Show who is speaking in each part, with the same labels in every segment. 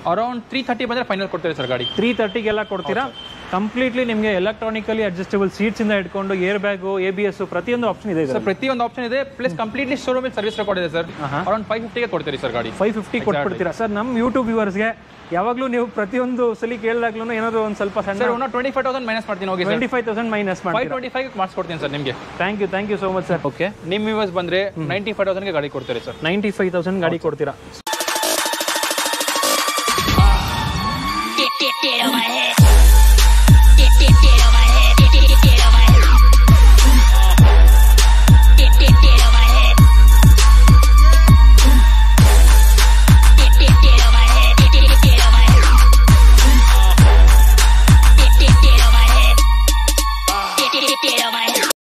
Speaker 1: Around three thirty ಬಂದರೆ final ಕೊಡ್ತೀರಿ sir ಗಾಡಿ
Speaker 2: ತ್ರೀ ತರ್ಟಿಗೆಲ್ಲ ಕೊಡ್ತೀರಾ ಕಂಪ್ಲೀಟ್ಲಿ ನಿಮಗೆ ಎಲೆಕ್ಟ್ರಾನಿಕಲಿ ಅಡ್ಜಸ್ಟಬಲ್ ಸೀಟ್ಸ್ ಇಂದ ಹಿಡ್ಕೊಂಡು air bag A B S ಪ್ರತಿಯೊಂದು ಆಪ್ಷನ್ ಇದೆ
Speaker 1: ಸರ್ ಪ್ರತಿಯೊಂದು ಆಪ್ಷನ್ ಇದೆ plus completely showroom service record ಇದೆ ಸರ್ ಅರೌಂಡ್ ಫೈವ್ ಫಿಫ್ಟಿಗೆ ಕೊಡ್ತೀರಿ ಸರ್ ಗಾಡಿ
Speaker 2: ಫೈವ್ ಫಿಫ್ಟಿ ಕೊಟ್ಬಿಡ್ತೀರಾ ಸರ್ ನಮ್ಮ ಯೂಟ್ಯೂಬ್ ವ್ಯೂವರ್ಸ್ಗೆ ಯಾವಾಗಲೂ ನೀವು ಪ್ರತಿಯೊಂದು ಸಲ ಕೇಳಿದಾಗ್ಲೂ ಏನಾದ್ರು ಒಂದು ಸ್ವಲ್ಪ ಸಣ್ಣ
Speaker 1: ಸರ್ ಒಂದು ಟ್ವೆಂಟಿ ಫೈವ್ ತೌಸಂಡ್ ಮೈನಸ್ ಮಾಡ್ತೀನಿ ಹೋಗಿ sir
Speaker 2: twenty five thousand minus
Speaker 1: five
Speaker 2: ಮಾಡಿ
Speaker 1: ಟ್ವೆಂಟಿ ಫೈವ್ ಮಾಡಿಸ್ಕೊಡ್ತೀನಿ ಸರ್ ನಿಮಗೆ
Speaker 2: thank you thank you so much sir okay
Speaker 1: ನಿಮ್ಮ ವ್ಯೂವರ್ಸ್ ಬಂದರೆ ನೈಂಟಿ ಫೈವ್ ತೌಸಂಡ್ಗೆ ಗಾಡಿ ಕೊಡ್ತೀರಿ ಸರ್
Speaker 2: ನೈಂಟಿ ಫೈವ್ ತೌಸಂಡ್ ಗಾಡಿ ಕೊಡ್ತೀರಾ
Speaker 3: Dip, dip, dip on my head. Dip, dip, dip on my head. Dip, dip, dip on my head. Dip, dip, dip on my head. Dip, dip, dip on my head. Dip, dip, dip on my head. Dip, dip, dip on my head. Dip, dip, dip on my head.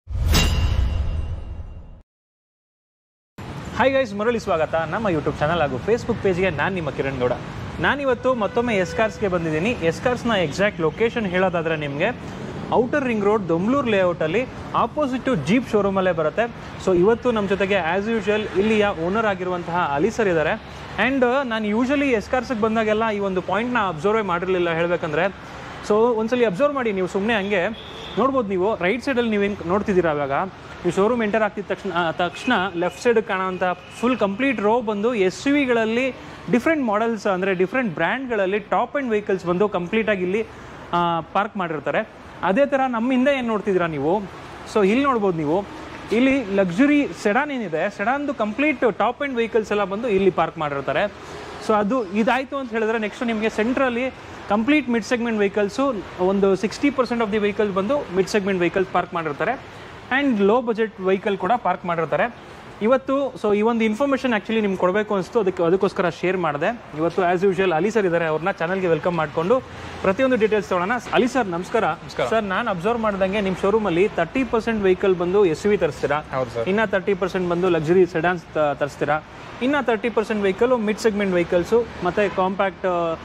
Speaker 2: Hi guys ಮರಳಿ ಸ್ವಾಗತ ನಮ್ಮ YouTube channel ಹಾಗೂ Facebook ಪೇಜ್ಗೆ ನಾನು ನಿಮ್ಮ ಕಿರಣ್ ಗೌಡ ನಾನಿವತ್ತು ಮತ್ತೊಮ್ಮೆ ಎಸ್ಕಾರ್ಸ್ಗೆ ಬಂದಿದ್ದೀನಿ ಎಸ್ಕಾರ್ಸ್ನ ಎಕ್ಸಾಕ್ಟ್ ಲೊಕೇಶನ್ ಹೇಳೋದಾದರೆ ನಿಮಗೆ ಔಟರ್ ರಿಂಗ್ ರೋಡ್ ದೊಂಬ್ಳೂರು ಲೇಔಟಲ್ಲಿ ಆಪೋಸಿಟು ಜೀಪ್ ಶೋರೂಮಲ್ಲೇ ಬರುತ್ತೆ ಸೊ ಇವತ್ತು ನಮ್ಮ ಜೊತೆಗೆ ಆ್ಯಸ್ ಯೂಶುವಲ್ ಇಲ್ಲಿಯ ಓನರ್ ಆಗಿರುವಂತಹ ಅಲಿ ಸರ್ ಇದ್ದಾರೆ ಆ್ಯಂಡ್ ನಾನು ಯೂಶಲಿ ಎಸ್ಕಾರ್ಸ್ಗೆ ಬಂದಾಗೆಲ್ಲ ಈ ಒಂದು ಪಾಯಿಂಟ್ನ ಅಬ್ಸರ್ವೇ ಮಾಡಿರಲಿಲ್ಲ ಹೇಳಬೇಕಂದ್ರೆ ಸೊ ಒಂದ್ಸಲಿ ಅಬ್ಸರ್ವ್ ಮಾಡಿ ನೀವು ಸುಮ್ಮನೆ ಹಂಗೆ ನೋಡ್ಬೋದು ನೀವು ರೈಟ್ ಸೈಡಲ್ಲಿ ನೀವು ಹೆಂಗೆ ನೋಡ್ತಿದ್ದೀರಾ ಇವಾಗ ಈ ಶೋರೂಮ್ ಎಂಟರ್ ಆಗ್ತಿದ ತಕ್ಷಣ ಆ, ತಕ್ಷಣ ಲೆಫ್ಟ್ ಸೈಡ್ ಕಾಣೋಂಥ ಫುಲ್ ಕಂಪ್ಲೀಟ್ ರೋ ಬಂದು ಎಸ್ ಯು ವಿಗಳಲ್ಲಿ ಡಿಫ್ರೆಂಟ್ ಮಾಡೆಲ್ಸ್ ಅಂದರೆ ಡಿಫ್ರೆಂಟ್ ಬ್ರ್ಯಾಂಡ್ಗಳಲ್ಲಿ ಟಾಪ್ ಆ್ಯಂಡ್ ವೆಹಿಕಲ್ಸ್ ಬಂದು ಕಂಪ್ಲೀಟಾಗಿ ಇಲ್ಲಿ ಪಾರ್ಕ್ ಮಾಡಿರ್ತಾರೆ ಅದೇ ಥರ ನಮ್ಮ ಹಿಂದೆ ಏನು ನೋಡ್ತಿದ್ದೀರಾ ನೀವು ಸೊ ಇಲ್ಲಿ ನೋಡ್ಬೋದು ನೀವು ಇಲ್ಲಿ ಲಕ್ಸುರಿ ಸೆಡಾನ್ ಏನಿದೆ ಸೆಡಾನ್ದು ಕಂಪ್ಲೀಟ್ ಟಾಪ್ ಆ್ಯಂಡ್ ವೆಹಿಕಲ್ಸ್ ಎಲ್ಲ ಬಂದು ಇಲ್ಲಿ ಪಾರ್ಕ್ ಮಾಡಿರ್ತಾರೆ ಸೊ ಅದು ಇದಾಯಿತು ಅಂತ ಹೇಳಿದ್ರೆ ನೆಕ್ಸ್ಟ್ ನಿಮಗೆ ಸೆಂಟ್ರಲ್ಲಿ ಕಂಪ್ಲೀಟ್ ಮಿಡ್ ಸೆಗ್ಮೆಂಟ್ ವೆಹಿಕಲ್ಸು ಒಂದು sixty percent of the vehicles ಬಂದು ಮಿಡ್ ಸೆಗ್ಮೆಂಟ್ ವೆಹಿಕಲ್ಸ್ ಪಾರ್ಕ್ ಮಾಡಿರ್ತಾರೆ ಆ್ಯಂಡ್ ಲೋ ಬಜೆಟ್ ವೆಹಿಕಲ್ ಕೂಡ ಪಾರ್ಕ್ ಮಾಡಿರ್ತಾರೆ ಇವತ್ತು ಸೊ ಈ ಒಂದು ಇನ್ಫಾರ್ಮೇಷನ್ ಆ್ಯಕ್ಚುಲಿ ನಿಮ್ಗೆ ಕೊಡಬೇಕು ಅನಿಸ್ತು ಅದಕ್ಕೆ ಅದಕ್ಕೋಸ್ಕರ ಶೇರ್ ಮಾಡಿದೆ ಇವತ್ತು ಆ್ಯಸ್ ಯೂಶುವಲ್ ಅಲಿ ಸರ್ ಇದ್ದಾರೆ ಅವ್ರನ್ನ ಚಾನಲ್ಗೆ ವೆಲ್ಕಮ್ ಮಾಡಿಕೊಂಡು ಪ್ರತಿಯೊಂದು ಡೀಟೇಲ್ಸ್ ತೊಗೊಳೋಣ ಅಲಿ ಸರ್ ನಮಸ್ಕಾರ ಸರ್ ನಾನು ಅಬ್ಸರ್ವ್ ಮಾಡ್ದಂಗೆ ನಿಮ್ಮ ಶೋರೂಮಲ್ಲಿ ತರ್ಟಿ ಪರ್ಸೆಂಟ್ ವೆಹಿಕಲ್ ಬಂದು ಎಸ್ ವಿ ತರಿಸ್ತೀರಾ
Speaker 1: ಹೌದು ಸರ್
Speaker 2: ಇನ್ನ ತರ್ಟಿ ಪರ್ಸೆಂಟ್ ಬಂದು ಲಕ್ಸುರಿ ಸೆಡಾನ್ಸ್ ತರಿಸ್ತೀರಾ ಇನ್ನ thirty percent vehicle mid segment vehicles ಮತ್ತೆ ಕಾಂಪ್ಯಾಕ್ಟ್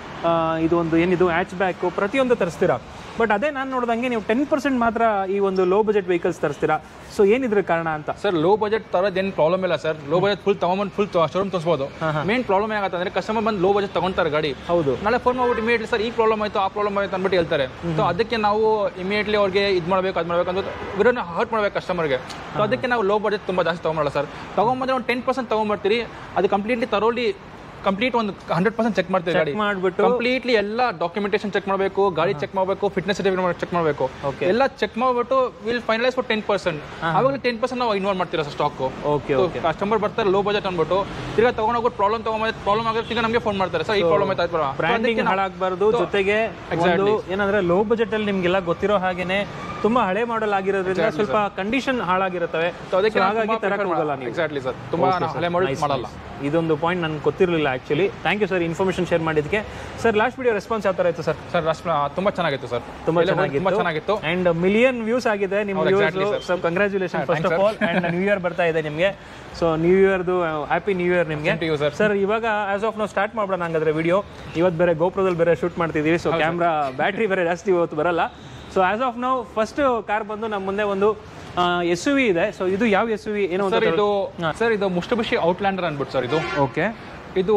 Speaker 2: ಇದು ಒಂದು ಏನಿದು ಹ್ಯಾಚ್ ಬ್ಯಾಕು ಪ್ರತಿಯೊಂದು ತರಿಸ್ತೀರಾ ಬಟ್ ಅದೇ ನಾನು ನೋಡ್ದಂಗೆ ನೀವು ಟೆನ್ ಪರ್ಸೆಂಟ್ ಮಾತ್ರ ಈ ಒಂದು ಲೋ ಬಜೆಟ್ ವೆಹಿಕಲ್ಸ್ ತರಿಸ್ತೀರಾ ಸೊ ಏನಿದ್ರ ಕಾರಣ ಅಂತ
Speaker 1: ಸರ್ ಲೋ ಬಜೆಟ್ ತರೋದೇನು ಪ್ರಾಬ್ಲಮ್ ಇಲ್ಲ ಸರ್ ಲೋ ಬಜೆಟ್ ಫುಲ್ ತಗೊಂಬಂದು ಫುಲ್ ಶೋರೂಮ್ ತೋರಿಸ್ಬೋದು ಮೇನ್ ಪ್ರಾಬ್ಲಮ್ ಏನಾಗುತ್ತೆ ಅಂದ್ರೆ ಕಸ್ಟಮರ್ ಬಂದು ಲೋ ಬಜೆಟ್ ತಗೊಂತಾರೆ ಗಾಡಿ
Speaker 2: ಹೌದು
Speaker 1: ನಾಳೆ ಫೋನ್ ಮಾಡ್ಬಿಟ್ಟು ಇಮಿಡಿಯೇಟ್ಲಿ ಸರ್ ಈ ಪ್ರಾಬ್ಲಮ್ ಆಯ್ತು ಆ ಪ್ರಾಬ್ಲಮ್ ಆಯ್ತು ಅಂದ್ಬಿಟ್ಟು ಹೇಳ್ತಾರೆ ಸೊ ಅದಕ್ಕೆ ನಾವು ಇಮಿಡಿಯೇಟ್ಲಿ ಅವ್ರಿಗೆ ಇದು ಮಾಡಬೇಕು ಅದು ಮಾಡಬೇಕು ಅಂತ ವಿರೋಧ ಹರ್ಟ್ ಮಾಡ್ಬೇಕು ಕಸ್ಟಮರ್ಗೆ ಸೊ ಅದಕ್ಕೆ ನಾವು ಲೋ ಬಜೆಟ್ ತುಂಬ ಜಾಸ್ತಿ ತೊಗೊಂಬಲ್ಲ ಸರ್ ತೊಗೊಂಬಂದ್ರೆ ಒಂದು ಟೆನ್ ಪರ್ಸೆಂಟ್ ತೊಗೊಂಬರ್ತೀರಿ ಅದು ಕಂಪ್ಲೀಟ್ಲಿ ತರೋಲಿ ಕಂಪ್ಲೀಟ್ ಒಂದು ಹಂಡ್ರೆಡ್ ಪರ್ಸೆಂಟ್ ಚೆಕ್ ಮಾಡ್ತೀವಿ ಗಾಡಿ
Speaker 2: ಮಾಡ್ಬಿಟ್ಟು
Speaker 1: ಕಂಪ್ಲೀಟ್ಲಿ ಎಲ್ಲ ಡಾಕ್ಯುಮೆಂಟೇಶನ್ ಚೆಕ್ ಮಾಡಬೇಕು ಗಾಡಿ ಚೆಕ್ ಮಾಡಬೇಕು ಫಿಟ್ನೆಸ್ ಸರ್ಟಿಫಿಕೇಟ್ ಚೆಕ್ ಮಾಡಬೇಕು
Speaker 2: Okay.
Speaker 1: ಎಲ್ಲ ಚೆಕ್ ಮಾಡ್ಬಿಟ್ಟು will finalize for ten percent ಅವಾಗ ಟೆನ್ ಪರ್ಸೆಂಟ್ ನಾವು ಇನ್ವಾಲ್ವ್ ಮಾಡ್ತೀರಾ sir stock
Speaker 2: okay okay
Speaker 1: customer ಬರ್ತಾರೆ ಲೋ ಬಜೆಟ್ ಅನ್ಬಿಟ್ಟು ತಿರ್ಗಾ ತಗೊಂಡೋಗ್ಬಿಟ್ಟು ಪ್ರಾಬ್ಲಮ್ ತಗೊಂಡ್ ಪ್ರಾಬ್ಲಮ್ ಆಗುತ್ತೆ ಈಗ ನಮಗೆ ಫೋನ್ ಮಾಡ್ತಾರೆ ಸರ್ ಈ ಪ್ರಾಬ್ಲಮ್ ಆಯ್ತು
Speaker 2: ಬ್ರ್ಯಾಂಡಿಂಗ್ ಹಾಳಾಗಬಾರ್ದು ಜೊತೆಗೆ ಒಂದು ಏನಂದ್ರೆ ಲೋ ಬಜೆಟ್ ಅಲ್ಲಿ ನಿಮ್ಗೆಲ್ಲ ಗೊತ್ತಿರೋ ಹಾಗೇನೆ ತುಂಬಾ ಹಳೆ ಮಾಡೆಲ್ ಆಗಿರೋದ್ರಿಂದ ಸ್ವಲ್ಪ ಕಂಡೀಷನ್ ಹಾಳಾಗಿರುತ್ತವೆ
Speaker 1: ಅದಕ್ಕೆ
Speaker 2: So ಹಾಗಾಗಿ ತರಕ್ ಹೋಗಲ್ಲ ನೀವು
Speaker 1: ಎಕ್ಸಾಕ್ಟ್ಲಿ ಸರ್ ತುಂಬಾ ನಾವು ಹಳೆ ಮಾಡಿ ಮಾಡಲ್ಲ
Speaker 2: ಇದೊಂದು ಪಾಯಿಂಟ್ ನನ್ಗೆ ಗೊತ್ತಿರಲಿಲ್ಲ actually thank you sir information share ಮಾಡಿದ್ದಕ್ಕೆ ಸರ್ ಲಾಸ್ಟ್ ವಿಡಿಯೋ ರೆಸ್ಪಾನ್ಸ್ ಯಾವ ಥರ ಇತ್ತು ಸರ್
Speaker 1: ಸರ್ ರಾಷ್ಟ್ರ ತುಂಬಾ ಚೆನ್ನಾಗಿತ್ತು ಸರ್
Speaker 2: ತುಂಬಾ
Speaker 1: ಎಲ್ಲ ತುಂಬಾ
Speaker 2: ಚೆನ್ನಾಗಿತ್ತು
Speaker 1: ಚೆನ್ನಾಗಿತ್ತು
Speaker 2: ಅಂಡ್ ಮಿಲಿಯನ್ ವ್ಯೂಸ್ ಆಗಿದೆ ನಿಮ್ಮ
Speaker 1: ಹೌದು,
Speaker 2: views
Speaker 1: exactly,
Speaker 2: so congratulation first of all and new year ಬರ್ತಾ ಇದೆ ನಿಮಗೆ ಸೊ ನ್ಯೂ ಇಯರ್ದು ಹ್ಯಾಪಿ ನ್ಯೂ ಇಯರ್ ನಿಮಗೆ
Speaker 1: Same to you, sir.
Speaker 2: Sir ಇವಾಗ ಆಸ್ ಆಫ್ ನಾವು ಸ್ಟಾರ್ಟ್ ಮಾಡೋಣ ಹಂಗಾದ್ರೆ ವಿಡಿಯೋ ಇವತ್ತು ಬೇರೆ ಗೋಪ್ರದಲ್ಲಿ ಬೇರೆ ಶೂಟ್ ಮಾಡ್ತಿದ್ದೀವಿ ಸೊ ಕ್ಯಾಮ್ರಾ ಬ್ಯಾಟ್ರಿ ಬೇರೆ ಜಾಸ್ತಿ ಇವತ್ತು ಬರಲ್ಲ ಸೊ ಆಸ್ ಆಫ್ ನಾವು ಫಸ್ಟ್ ಕಾರ್ ಬಂದು ನಮ್ಮ ಮುಂದೆ ಒಂದು ಎಸ್ ಯು ವಿ ಇದೆ ಸೊ ಇದು ಯಾವ ಎಸ್ ಯು ವಿ ಏನೋ
Speaker 1: ಸರ್ ಇದು ಸರ್ ಇದು ಮುಷ್ಟಬುಷಿ ಔಟ್ಲ್ಯಾಂಡರ್ ಅನ್ಬಿಟ್ಟು ಸರ್ ಇದು
Speaker 2: ಓಕೆ
Speaker 1: ಇದು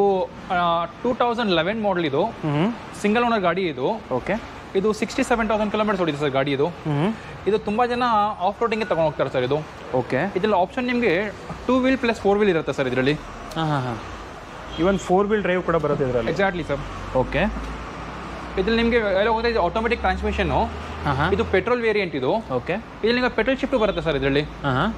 Speaker 1: ಟೂ ತೌಸಂಡ್ ಲೆವೆನ್ ಮಾಡಲ್ ಇದು
Speaker 2: ಹ್ಞೂ
Speaker 1: ಸಿಂಗಲ್ ಓನರ್ ಗಾಡಿ ಇದು
Speaker 2: ಓಕೆ
Speaker 1: ಇದು ಸಿಕ್ಸ್ಟಿ ಸೆವೆನ್ ತೌಸಂಡ್ ಕಿಲೋಮೀಟರ್ಸ್ ಹೊಡಿದೆ ಸರ್ ಗಾಡಿ ಇದು
Speaker 2: ಹ್ಞೂ
Speaker 1: ಇದು ತುಂಬಾ ಜನ ಆಫ್ ರೋಡಿಂಗ್ಗೆ ತಗೊಂಡು ಹೋಗ್ತಾರೆ ಸರ್ ಇದು
Speaker 2: ಓಕೆ
Speaker 1: ಇದ್ರಲ್ಲಿ ಆಪ್ಷನ್ ನಿಮಗೆ two wheel plus four wheel ಇರುತ್ತೆ ಸರ್ ಇದರಲ್ಲಿ
Speaker 2: ಹಾಂ ಹಾಂ ಹಾಂ ಇವನ್ ಫೋರ್ ವೀಲ್ ಡ್ರೈವ್ ಕೂಡ ಬರುತ್ತೆ ಇದರಲ್ಲಿ
Speaker 1: ಎಕ್ಸಾಕ್ಟ್ಲಿ ಸರ್
Speaker 2: ಓಕೆ
Speaker 1: ಇದ್ರಲ್ಲಿ ನಿಮಗೆ ಎಲ್ಲ ಹೋದ್ರೆ ಇದು ಆಟೋಮೆಟಿಕ್ ಟ್ರಾನ್ಸ್ಮಿಷನ್
Speaker 2: ಹಾಂ ಹಾಂ
Speaker 1: ಇದು ಪೆಟ್ರೋಲ್ ವೇರಿಯಂಟ್ ಇದು
Speaker 2: ಓಕೆ
Speaker 1: ಇದ್ರಲ್ಲಿ ನಿಮಗೆ ಪೆಟ್ರೋಲ್ ಶಿಫ್ಟ್ ಬರುತ್ತೆ ಸರ್ ಇದರಲ್ಲಿ
Speaker 2: ಹಾಂ ಹಾಂ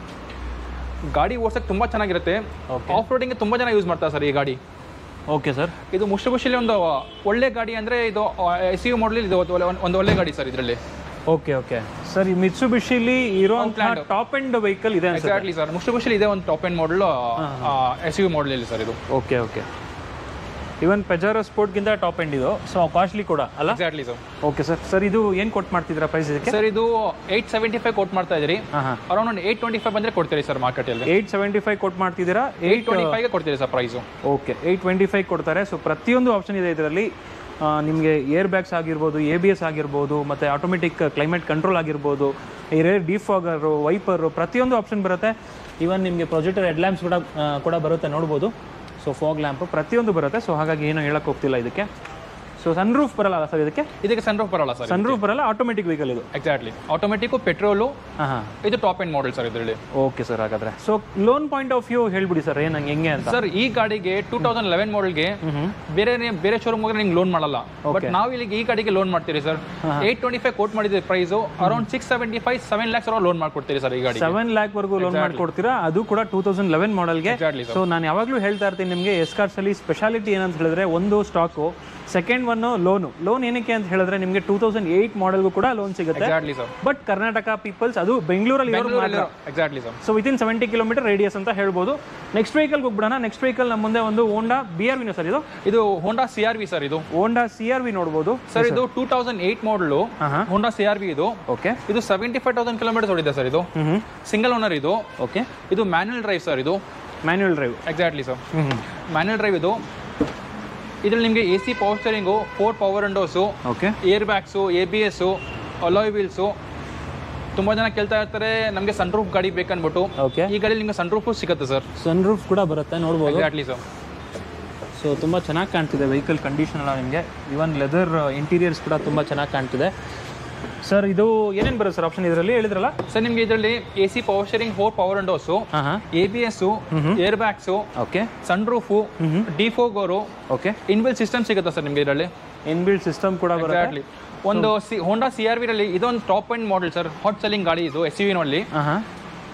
Speaker 1: ಗಾಡಿ ಓಡ್ಸಕ್ಕೆ ತುಂಬಾ ಚೆನ್ನಾಗಿರುತ್ತೆ
Speaker 2: Okay.
Speaker 1: ಆಫ್ ರೋಡಿಂಗ್ ತುಂಬಾ ಜನ ಯೂಸ್ ಮಾಡ್ತಾರೆ ಸರ್ ಈ ಗಾಡಿ
Speaker 2: ಓಕೆ ಸರ್
Speaker 1: ಇದು ಮುಷ್ಟಬುಷಿಲಿ ಒಂದು ಒಳ್ಳೆ ಗಾಡಿ ಅಂದ್ರೆ ಇದು ಎಸ್ ಯು ಮಾಡಲ್ ಇದು ಒಂದು ಒಳ್ಳೆ- ಒಂದು ಒಳ್ಳೆ ಗಾಡಿ ಸರ್ ಇದರಲ್ಲಿ
Speaker 2: ಓಕೆ ಓಕೆ ಸರ್ ಈ ಮಿತ್ಸುಬಿಶಿಲಿ ಇರುವಂತಹ
Speaker 1: Outlander.
Speaker 2: ಟಾಪ್ ಎಂಡ್ ವೆಹಿಕಲ್ ಇದೆ ಅನ್ಸುತ್ತೆ
Speaker 1: ಎಕ್ಸಾಕ್ಟ್ಲಿ ಸರ್ ಮುಷ್ಟಬುಷಿಲಿ ಇದೆ ಒಂದು top end model S U model ಇಲ್ಲಿ ಸರ್ ಇದು
Speaker 2: ಓಕೆ ಓಕೆ ಇವನ್ ಪೆಜಾರೋ ಸ್ಪೋರ್ಟ್ಗಿಂತ ಟಾಪ್ ಎಂಡ್ ಇದು ಸೊ ಕಾಸ್ಟ್ಲಿ ಕೂಡ ಅಲ್ಲ
Speaker 1: exactly sir
Speaker 2: okay sir sir ಇದು ಏನು ಕೊಟ್ಟು ಮಾಡ್ತಿದ್ದೀರಾ ಪ್ರೈಸ್ ಇದಕ್ಕೆ
Speaker 1: ಸರ್ ಇದು ಏಯ್ಟ್ ಸೆವೆಂಟಿ ಫೈವ್ ಕೊಟ್ ಮಾಡ್ತಾ ಇದ್ರಿ
Speaker 2: ಹಾಂ ಹಾಂ
Speaker 1: ಅರೌಂಡ್ ಒಂದು ಏಯ್ಟ್ ಟ್ವೆಂಟಿ ಫೈವ್ ಬಂದ್ರೆ ಕೊಡ್ತೀರಿ ಸರ್ ಮಾರ್ಕೆಟಲ್ಲಿ
Speaker 2: ಏಯ್ಟ್ ಸೆವೆಂಟಿ ಫೈವ್ ಕೊಟ್ಟು ಮಾಡ್ತಿದ್ದೀರಾ
Speaker 1: ಏಯ್ಟ್
Speaker 2: ಏಯ್ಟ್
Speaker 1: ಟ್ವೆಂಟಿ ಫೈವ್ಗೆ ಕೊಡ್ತೀರಿ sir price
Speaker 2: okay eight twenty five ಕೊಡ್ತಾರೆ ಸೊ ಪ್ರತಿಯೊಂದು ಆಪ್ಷನ್ ಇದೆ ಇದರಲ್ಲಿ ನಿಮಗೆ ಏರ್ ಬ್ಯಾಗ್ಸ್ ಆಗಿರ್ಬೋದು ಎ ಬಿ ಎಸ್ ಆಗಿರ್ಬೋದು ಮತ್ತು ಆಟೋಮೆಟಿಕ್ ಕ್ಲೈಮೇಟ್ ಕಂಟ್ರೋಲ್ ಆಗಿರ್ಬೋದು ಈ ರೇರ್ ಡಿಫಾಗರು ವೈಪರು ಪ್ರತಿಯೊಂದು ಆಪ್ಷನ್ ಬರುತ್ತೆ ಈವನ್ ನಿಮಗೆ ಪ್ರೊಜೆಕ್ಟರ್ ಹೆಡ್ ಲ್ಯಾಂಪ್ಸ್ ಕೂಡ ಆ, ಕೂಡ ಬರುತ್ತೆ ನೋಡ್ಬೋದು ಸೊ ಫಾಗ್ ಲ್ಯಾಂಪ್ ಪ್ರತಿಯೊಂದು ಬರುತ್ತೆ ಸೊ ಹಾಗಾಗಿ ಏನು ಹೇಳಕ್ಕೆ ಹೋಗ್ತಿಲ್ಲ ಇದಕ್ಕೆ ಸೊ ಸನ್ ರೂಫ್ ಬರಲ್ಲ ಸರ್ ಇದಕ್ಕೆ
Speaker 1: ಇದಕ್ಕೆ ಸನ್ ರೂಫ್ ಬರಲ್ಲ ಸರ್
Speaker 2: ಸನ್ ರೂಫ್ ಬರಲ್ಲ ಆಟೋಮೆಟಿಕ್ ವೆಹಿಕಲ್ ಇದು
Speaker 1: ಎಕ್ಸಾಕ್ಟ್ಲಿ ಆಟೋಮೆಟಿಕ್ ಪೆಟ್ರೋಲು
Speaker 2: ಹಾಂ ಹಾಂ
Speaker 1: ಇದು ಟಾಪ್ ಎಂಡ್ ಮಾಡೆಲ್ ಸರ್ ಇದರಲ್ಲಿ
Speaker 2: ಓಕೆ ಸರ್ ಹಾಗಾದ್ರೆ so loan point of view ಹೇಳ್ಬಿಡಿ ಸರ್ ಏನು ಹೆಂಗೆ ಅಂತ
Speaker 1: ಸರ್ ಈ ಗಾಡಿಗೆ ಟೂ ತೌಸಂಡ್ ಲೆವೆನ್ ಮಾಡೆಲ್ಗೆ ಬೇರೆ ಬೇರೆ ಶೋರೂಮ್ ಹೋದ್ರೆ ನಿಮ್ಗೆ ಲೋನ್ ಮಾಡಲ್ಲ ಬಟ್ ನಾವು ಇಲ್ಲಿಗೆ ಈ ಗಾಡಿಗೆ ಲೋನ್ ಮಾಡ್ತೀರಿ sir eight twenty five quote ಮಾಡಿದ್ರೆ price around six seventy five seven lakhs loan ಮಾಡ್ಕೊಡ್ತೀರಿ ಸರ್ ಈ ಗಾಡಿ
Speaker 2: ಸೆವೆನ್ ಲ್ಯಾಕ್ ವರೆಗೂ ಲೋನ್ ಮಾಡ್ಕೊಡ್ತೀರಾ ಅದು ಕೂಡ ಟೂ ತೌಸಂಡ್ ಲೆವೆನ್ ಮಾಡೆಲ್ಗೆ
Speaker 1: Exactly, sir.
Speaker 2: ಸೊ ನಾನು ಯಾವಾಗಲೂ ಹೇಳ್ತಾ ಇರ್ತೀನಿ ನಿಮಗೆ ಎಸ್ ಕಾರ್ಸ್ ಅಲ್ಲಿ ಸ್ಪೆಷಾಲಿಟಿ ಏನಂತ ಹೇಳಿದ್ರೆ ಒಂದು stock second one loan loan ಏನಕ್ಕೆ ಅಂತ ಹೇಳಿದ್ರೆ ನಿಮಗೆ ಟೂ ತೌಸಂಡ್ ಏಯ್ಟ್ ಮಾಡೆಲ್ಗೂ ಕೂಡ ಲೋನ್ ಸಿಗುತ್ತೆ
Speaker 1: exactly sir
Speaker 2: but Karnataka peoples ಅದು ಬೆಂಗಳೂರಲ್ಲಿ ಇರೋರು ಮಾತ್ರ
Speaker 1: exactly sir
Speaker 2: so within seventy kilometer radius ಅಂತ ಹೇಳ್ಬೋದು ನೆಕ್ಸ್ಟ್ ವೆಹಿಕಲ್ಗೆ ಹೋಗ್ಬಿಡೋಣ ನೆಕ್ಸ್ಟ್ ವೆಹಿಕಲ್ ನಮ್ಮ ಮುಂದೆ ಒಂದು ಹೋಂಡಾ ಬಿ ಆರ್ ವಿನ ಸರ್ ಇದು
Speaker 1: ಇದು Honda C R V sir ಇದು
Speaker 2: ಹೋಂಡಾ ಸಿ ಆರ್ ವಿ ನೋಡ್ಬೋದು
Speaker 1: ಸರ್ ಇದು ಟೂ ತೌಸಂಡ್ ಏಟ್ ಮಾಡಲು
Speaker 2: ಹಾಂ ಹಾಂ
Speaker 1: ಹೋಂಡಾ ಸಿ ಆರ್ ವಿ ಇದು
Speaker 2: ಓಕೆ
Speaker 1: ಇದು ಸೆವೆಂಟಿ ಫೈವ್ ತೌಸಂಡ್ ಕಿಲೋಮೀಟರ್ಸ್ ಓಡಿದೆ ಸರ್ ಇದು
Speaker 2: ಹ್ಞೂ
Speaker 1: ಸಿಂಗಲ್ ಓನರ್ ಇದು
Speaker 2: ಓಕೆ
Speaker 1: ಇದು ಮ್ಯಾನ್ಯಲ್ ಡ್ರೈವ್ ಸರ್ ಇದು
Speaker 2: ಮ್ಯಾನ್ಯುವಲ್ ಡ್ರೈವ್
Speaker 1: ಎಕ್ಸಾಕ್ಟ್ಲಿ ಸರ್
Speaker 2: ಹ್ಞೂ
Speaker 1: ಮ್ಯಾನ್ಯಲ್ ಡ್ರೈವ್ ಇದು ಇದ್ರಲ್ಲಿ ನಿಮಗೆ A C power steering four power windows
Speaker 2: okay
Speaker 1: air bags A B S alloy wheels ತುಂಬ ಜನ ಕೇಳ್ತಾ ಇರ್ತಾರೆ ನಮಗೆ ಸನ್ ರೂಫ್ ಗಾಡಿ ಬೇಕನ್ಬಿಟ್ಟು
Speaker 2: ಓಕೆ
Speaker 1: ಈ ಗಾಡಿ ನಿಮಗೆ ಸನ್ ರೂಫು ಸಿಗುತ್ತೆ ಸರ್
Speaker 2: ಸನ್ ರೂಫ್ ಕೂಡ ಬರುತ್ತೆ ನೋಡ್ಬೋದು
Speaker 1: ಎಕ್ಸಾಕ್ಟ್ಲಿ ಸರ್
Speaker 2: ಸೊ ತುಂಬ ಚೆನ್ನಾಗಿ ಕಾಣ್ತಿದೆ ವೆಹಿಕಲ್ ಕಂಡೀಷನ್ ಎಲ್ಲ ನಿಮಗೆ ಇವನ್ ಲೆದರ್ ಇಂಟೀರಿಯರ್ಸ್ ಕೂಡ ತುಂಬ ಚೆನ್ನಾಗಿ ಕಾಣ್ತಿದೆ ಸರ್ ಇದು ಏನೇನು ಬರುತ್ತೆ ಸರ್ ಆಪ್ಷನ್ ಇದರಲ್ಲಿ ಹೇಳಿದ್ರಲ್ಲ
Speaker 1: ಸರ್ ನಿಮಗೆ ಇದರಲ್ಲಿ A C power steering four power windows
Speaker 2: ಹಾಂ ಹಾಂ
Speaker 1: A B S air bags
Speaker 2: okay
Speaker 1: sun roof defogger
Speaker 2: okay
Speaker 1: inbuilt system ಸಿಗುತ್ತೆ ಸರ್ ನಿಮಗೆ ಇದರಲ್ಲಿ
Speaker 2: ಇನ್ಬಿಲ್ಡ್ ಸಿಸ್ಟಮ್ ಕೂಡ ಬರುತ್ತೆ
Speaker 1: ಎಕ್ಸಾಕ್ಟ್ಲಿ ಒಂದು ಸಿ ಹೋಂಡಾ ಸಿ ಆರ್ ವಿರಲ್ಲಿ ಇದೊಂದು top end model sir hot selling ಗಾಡಿ ಇದು ಎಸ್ ಯು ನಲ್ಲಿ
Speaker 2: ಹಾಂ ಹಾಂ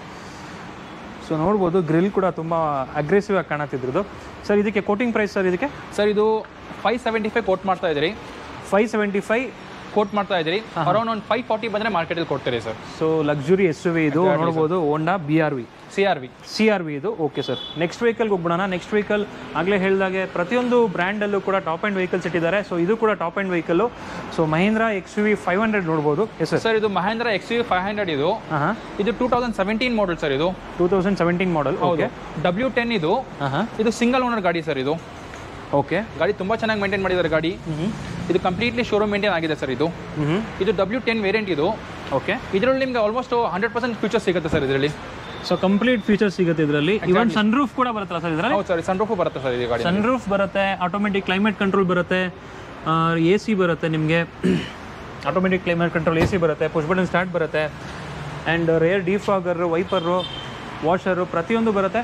Speaker 2: ಸೊ ನೋಡ್ಬೋದು ಗ್ರಿಲ್ ಕೂಡ ತುಂಬ ಅಗ್ರೆಸಿವ್ ಆಗಿ ಕಾಣತ್ತಿದ್ರದ್ದು ಸರ್ ಇದಕ್ಕೆ ಕೋಟಿಂಗ್ ಪ್ರೈಸ್ ಸರ್ ಇದಕ್ಕೆ
Speaker 1: ಸರ್ ಇದು ಫೈವ್ ಸೆವೆಂಟಿ ಫೈವ್ ಕೋಟ್ ಮಾಡ್ತಾ ಇದ್ರಿ
Speaker 2: ಫೈವ್ ಸೆವೆಂಟಿ ಫೈವ್
Speaker 1: ಕೋಟ್ ಮಾಡ್ತಾ ಇದ್ರಿ ಅರೌಂಡ್ ಒಂದು ಫೈವ್ ಫಾರ್ಟಿ ಬಂದರೆ ಮಾರ್ಕೆಟಲ್ಲಿ ಕೊಡ್ತೀರಿ sir
Speaker 2: so luxury S U V ಇದು ನೋಡ್ಬೋದು Honda B R V
Speaker 1: C R V
Speaker 2: C R V ಇದು ಓಕೆ ಸರ್ ನೆಕ್ಸ್ಟ್ ವೆಹಿಕಲ್ಗೆ ಹೋಗ್ಬಿಡೋಣ ನೆಕ್ಸ್ಟ್ ವೆಹಿಕಲ್ ಆಗಲೇ ಹೇಳಿದಾಗೆ ಪ್ರತಿಯೊಂದು ಬ್ರ್ಯಾಂಡಲ್ಲೂ ಕೂಡ ಟಾಪ್ ಆ್ಯಂಡ್ ವೆಹಿಕಲ್ಸ್ ಇಟ್ಟಿದ್ದಾರೆ ಸೊ ಇದು ಕೂಡ top end vehicle so Mahindra X U V five hundred ನೋಡ್ಬೋದು ಎಸ್ ಸರ್
Speaker 1: ಸರ್ ಇದು Mahindra X U five hundred ಇದು
Speaker 2: ಹಾಂ ಹಾಂ
Speaker 1: ಇದು two thousand seventeen model sir ಇದು
Speaker 2: ಟೂ ತೌಸಂಡ್ ಸೆವೆಂಟೀನ್ ಮಾಡಲ್
Speaker 1: ಹೌದು
Speaker 2: ಓಕೆ
Speaker 1: ಡಬ್ಲ್ಯೂ ಟೆನ್ ಇದು
Speaker 2: ಹಾಂ ಹಾಂ
Speaker 1: ಇದು ಸಿಂಗಲ್ ಓನರ್ ಗಾಡಿ ಸರ್ ಇದು
Speaker 2: ಓಕೆ
Speaker 1: ಗಾಡಿ ತುಂಬ ಚೆನ್ನಾಗಿ ಮೇಂಟೈನ್ ಮಾಡಿದ್ದಾರೆ ಗಾಡಿ
Speaker 2: ಹ್ಞೂ
Speaker 1: ಇದು ಕಂಪ್ಲೀಟ್ಲಿ ಶೋರೂಮ್ ಮೇಂಟೈನ್ ಆಗಿದೆ ಸರ್ ಇದು
Speaker 2: ಹ್ಞೂ
Speaker 1: ಇದು ಡಬ್ಲ್ಯೂ ಟೆನ್ ವೇರಿಯಂಟ್ ಇದು
Speaker 2: ಓಕೆ
Speaker 1: ಇದರಲ್ಲಿ ನಿಮಗೆ ಆಲ್ಮೋಸ್ಟ್ ಹಂಡ್ರೆಡ್ ಪರ್ಸೆಂಟ್ ಫೀಚರ್ಸ್ ಸಿಗುತ್ತೆ ಸರ್ ಇದರಲ್ಲಿ
Speaker 2: ಸೊ ಕಂಪ್ಲೀಟ್ ಫೀಚರ್ಸ್ ಸಿಗುತ್ತೆ ಇದರಲ್ಲಿ ಇವನ್ ಸನ್ ರೂಫ್ ಕೂಡ ಬರುತ್ತಲ್ಲ ಸರ್ ಇದರಲ್ಲಿ
Speaker 1: ಹೌದು ಸರ್ ಸನ್ ರೂಫು ಬರುತ್ತೆ ಸರ್ ಈ ಗಾಡಿ
Speaker 2: ಸನ್ ರೂಫ್ ಬರುತ್ತೆ ಆಟೋಮೆಟಿಕ್ ಕ್ಲೈಮೇಟ್ ಕಂಟ್ರೋಲ್ ಬರುತ್ತೆ ಎ ಸಿ ಬರುತ್ತೆ ನಿಮಗೆ automatic climate control A C ಬರುತ್ತೆ ಪುಷ್ ಬಟನ್ ಸ್ಟಾರ್ಟ್ ಬರುತ್ತೆ and rear defogger wiper washer ಪ್ರತಿಯೊಂದು ಬರುತ್ತೆ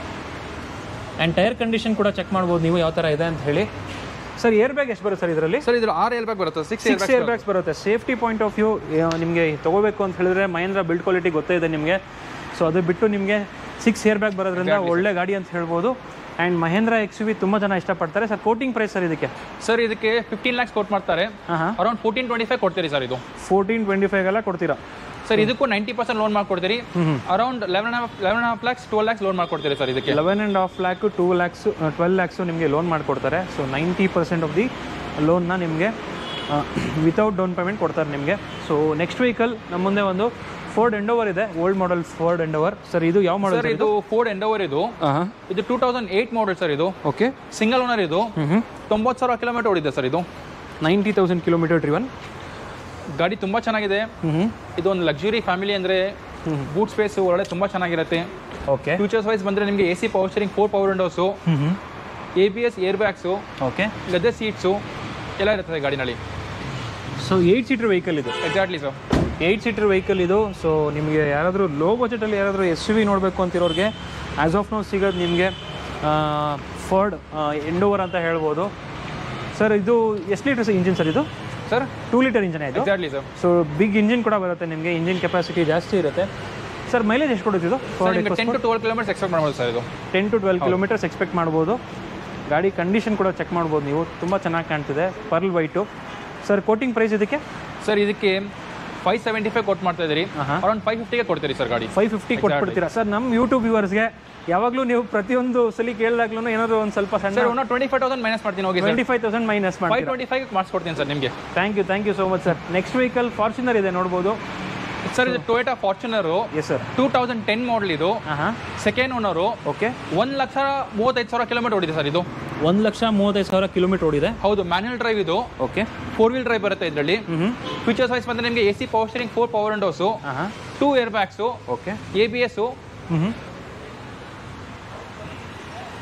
Speaker 2: ಆ್ಯಂಡ್ ಟೈರ್ ಕಂಡೀಷನ್ ಕೂಡ ಚೆಕ್ ಮಾಡ್ಬೋದು ನೀವು ಯಾವ ಥರ ಇದೆ ಅಂತ ಹೇಳಿ ಸರ್ ಏರ್ ಬ್ಯಾಗ್ ಎಷ್ಟು ಬರುತ್ತೆ ಸರ್ ಇದರಲ್ಲಿ
Speaker 1: ಸರ್ ಇದು ಆರ್ ಏರ್ ಬ್ಯಾಗ್ ಬರುತ್ತೆ six air
Speaker 2: six air bags ಬರುತ್ತೆ ಸೇಫ್ಟಿ ಪಾಯಿಂಟ್ ಆಫ್ ವ್ಯೂ ನಿಮಗೆ ತಗೋಬೇಕು ಅಂತ ಹೇಳಿದ್ರೆ ಮಹೇಂದ್ರ ಬಿಲ್ಡ್ ಕ್ವಾಲಿಟಿ ಗೊತ್ತೇ ಇದೆ ನಿಮಗೆ ಸೊ ಅದು ಬಿಟ್ಟು ನಿಮಗೆ ಸಿಕ್ಸ್ ಏರ್ ಬ್ಯಾಗ್ ಬರೋದ್ರಿಂದ ಒಳ್ಳೆ ಗಾಡಿ ಅಂತ ಹೇಳ್ಬೋದು ಆ್ಯಂಡ್ ಮಹೇಂದ್ರ ಎಕ್ಸ್ ವಿ ತುಂಬ ಜನ ಇಷ್ಟಪಡ್ತಾರೆ ಸರ್ ಕೋಟಿಂಗ್ ಪ್ರೈಸ್ ಸರ್ ಇದಕ್ಕೆ
Speaker 1: ಸರ್ ಇದಕ್ಕೆ ಫಿಫ್ಟೀನ್ ಲ್ಯಾಕ್ಸ್ ಕೊಟ್ ಮಾಡ್ತಾರೆ
Speaker 2: ಹಾಂ ಹಾಂ
Speaker 1: ಅರೌಂಡ್ ಫೋರ್ಟೀನ್ ಟ್ವೆಂಟಿ ಫೈವ್ ಕೊಡ್ತೀರಿ ಸರ್ ಇದು
Speaker 2: ಫೋರ್ಟೀನ್ ಟ್ವೆಂಟಿ ಫೈವ್ ಎಲ್ಲ ಕೊಡ್ತೀರಾ
Speaker 1: ಸರ್ ಇದಕ್ಕೂ ನೈಂಟಿ ಪರ್ಸೆಂಟ್ ಲೋನ್ ಮಾಡ್ಕೊಡ್ತೀರಿ around eleven half eleven half lakhs twelve lakhs loan ಮಾಡ್ಕೊಡ್ತೀರಿ ಸರ್ ಇದಕ್ಕೆ
Speaker 2: eleven and half lakh two lakhs twelve lakhs ನಿಮಗೆ ಲೋನ್ ಮಾಡಿಕೊಡ್ತಾರೆ so ninety percent of the ಲೋನ್ನ ನಿಮಗೆ ವಿತೌಟ್ ಡೌನ್ ಪೇಮೆಂಟ್ ಕೊಡ್ತಾರೆ ನಿಮಗೆ ಸೊ ನೆಕ್ಸ್ಟ್ ವೆಹಿಕಲ್ ನಮ್ಮ ಮುಂದೆ ಒಂದು ಫೋರ್ಡ್ ಎಂಡೋವರ್ ಇದೆ old model Ford Endeavour sir ಇದು ಯಾವ
Speaker 1: ಸರ್
Speaker 2: ಮಾಡಲ್
Speaker 1: ಇದು ಫೋರ್ಡ್ ಎಂಡೋವರ್ ಇದು
Speaker 2: ಹಾಂ
Speaker 1: ಇದು two thousand eight model sir ಇದು
Speaker 2: ಓಕೆ
Speaker 1: ಸಿಂಗಲ್ ಓನರ್ ಇದು
Speaker 2: ಹ್ಞೂ ಹ್ಞೂ
Speaker 1: ತೊಂಬತ್ತು ಸಾವಿರ ಕಿಲೋಮೀಟರ್ ಓಡಿದೆ ಸರ್ ಇದು
Speaker 2: ನೈಂಟಿ ತೌಸಂಡ್ ಕಿಲೋಮೀಟರ್ ಡ್ರಿವನ್
Speaker 1: ಗಾಡಿ ತುಂಬ ಚೆನ್ನಾಗಿದೆ
Speaker 2: ಹ್ಞೂ ಹ್ಞೂ
Speaker 1: ಇದು ಒಂದು ಲಕ್ಸುರಿ ಫ್ಯಾಮಿಲಿ ಅಂದರೆ ಬೂಟ್ ಸ್ಪೇಸ್ ಒಳ್ಳೆ ತುಂಬ ಚೆನ್ನಾಗಿರುತ್ತೆ
Speaker 2: ಓಕೆ
Speaker 1: ಫ್ಯೂಚರ್ಸ್ ವೈಸ್ ಬಂದರೆ ನಿಮಗೆ A C power steering four power windows
Speaker 2: ಹ್ಞೂ ಹ್ಞೂ
Speaker 1: A B S air bags
Speaker 2: okay
Speaker 1: leather seats ಎಲ್ಲ ಇರ್ತದೆ ಗಾಡಿನಲ್ಲಿ
Speaker 2: ಸೊ ಏಯ್ಟ್ ಸೀಟರ್ ವೆಹಿಕಲ್ ಇದು
Speaker 1: exactly sir
Speaker 2: eight seater vehicle ಇದು ಸೊ ನಿಮಗೆ ಯಾರಾದರೂ ಲೋ ಬಜೆಟಲ್ಲಿ ಯಾರಾದರೂ ಎಸ್ ಯು ವಿ ನೋಡಬೇಕು ಅಂತಿರೋರಿಗೆ ಆ್ಯಸ್ ಆಫ್ ನೋ ಸಿಗೋದು ನಿಮಗೆ ಫೋರ್ಡ್ ಎಂಡೋವರ್ ಅಂತ ಹೇಳ್ಬೋದು ಸರ್ ಇದು ಎಷ್ಟು ಲೀಟರ್ಸ್ ಇಂಜಿನ್ ಸರ್ ಇದು
Speaker 1: ಸರ್
Speaker 2: ಟೂ ಲೀಟರ್ ಇಂಜಿನ್ ಆಯಿತು
Speaker 1: exactly sir
Speaker 2: so big engine ಕೂಡ ಬರುತ್ತೆ ನಿಮಗೆ ಇಂಜಿನ್ ಕೆಪಾಸಿಟಿ ಜಾಸ್ತಿ ಇರುತ್ತೆ ಸರ್ ಮೈಲೇಜ್ ಎಷ್ಟು ಕೊಡುತ್ತಿದ್ದು
Speaker 1: ಸರ್ ನಿಮಗೆ ten to twelve kilometres expect ಮಾಡ್ಬೋದು ಸರ್ ಇದು
Speaker 2: ten to twelve kilometres expect ಮಾಡ್ಬೋದು ಗಾಡಿ ಕಂಡೀಷನ್ ಕೂಡ ಚೆಕ್ ಮಾಡ್ಬೋದು ನೀವು ತುಂಬ ಚೆನ್ನಾಗಿ ಕಾಣ್ತಿದೆ pearl white sir quoting price ಇದಕ್ಕೆ
Speaker 1: ಸರ್ ಇದಕ್ಕೆ ಫೈವ್ ಸೆವೆಂಟಿ ಫೈವ್ ಕೊಟ್ಟು ಮಾಡ್ತಾ ಇದ್ದೀರಿ
Speaker 2: ಆಹಾ.
Speaker 1: ಅರೌಂಡ್ ಫೈವ್ ಫಿಫ್ಟಿಗೆ ಕೊಡ್ತೀರಿ ಸರ್ ಗಾಡಿ
Speaker 2: ಫೈವ್ ಫಿಫ್ಟಿ ಕೊಟ್ಬಿಡ್ತೀರಾ ಸರ್ ನಮ್ಮ ಯೂಟ್ಯೂಬ್ ವ್ಯೂವರ್ಸ್ಗೆ ಯಾವಾಗಲೂ ನೀವು ಪ್ರತಿಯೊಂದು ಸಲ ಕೇಳಿದಾಗ್ಲೂ ಏನಾದರೂ ಒಂದು ಸ್ವಲ್ಪ ಸಣ್ಣ
Speaker 1: ಸರ್ ಒಂದು ಟ್ವೆಂಟಿ ಫೈವ್ ತೌಸಂಡ್ ಮೈನಸ್ ಮಾಡ್ತೀನಿ ಹೋಗಿ sir
Speaker 2: twenty five thousand minus
Speaker 1: five
Speaker 2: ಮಾಡಿ
Speaker 1: ಟ್ವೆಂಟಿ ಫೈವ್ ಮಾಡಿಸ್ಕೊಡ್ತೀನಿ ಸರ್ ನಿಮಗೆ
Speaker 2: thank you thank you so much sir next vehicle Fortuner ಇದೆ ನೋಡ್ಬೋದು
Speaker 1: ಸರ್ ಇದು Toyota Fortuner
Speaker 2: yes sir
Speaker 1: two thousand ten model ಇದು
Speaker 2: ಹಾಂ ಹಾಂ
Speaker 1: ಸೆಕೆಂಡ್ ಓನರು
Speaker 2: ಓಕೆ
Speaker 1: ಒಂದು ಲಕ್ಷ ಮೂವತ್ತೈದು ಸಾವಿರ ಕಿಲೋಮೀಟರ್ ಓಡಿದೆ ಸರ್ ಇದು
Speaker 2: ಒಂದು ಲಕ್ಷ ಮೂವತ್ತೈದು ಸಾವಿರ ಕಿಲೋಮೀಟರ್ ಓಡಿದೆ
Speaker 1: ಹೌದು ಮ್ಯಾನ್ಯಲ್ ಡ್ರೈವ್ ಇದು
Speaker 2: ಓಕೆ
Speaker 1: ಫೋರ್ ವೀಲ್ ಡ್ರೈವ್ ಬರುತ್ತೆ ಇದರಲ್ಲಿ
Speaker 2: ಹ್ಞೂ
Speaker 1: ಫೀಚರ್ಸ್ ವೈಸ್ ಬಂದರೆ ನಿಮಗೆ A C power steering four power windows
Speaker 2: ಹಾಂ ಹಾಂ
Speaker 1: two air bags
Speaker 2: okay
Speaker 1: A B S
Speaker 2: ಹ್ಞೂ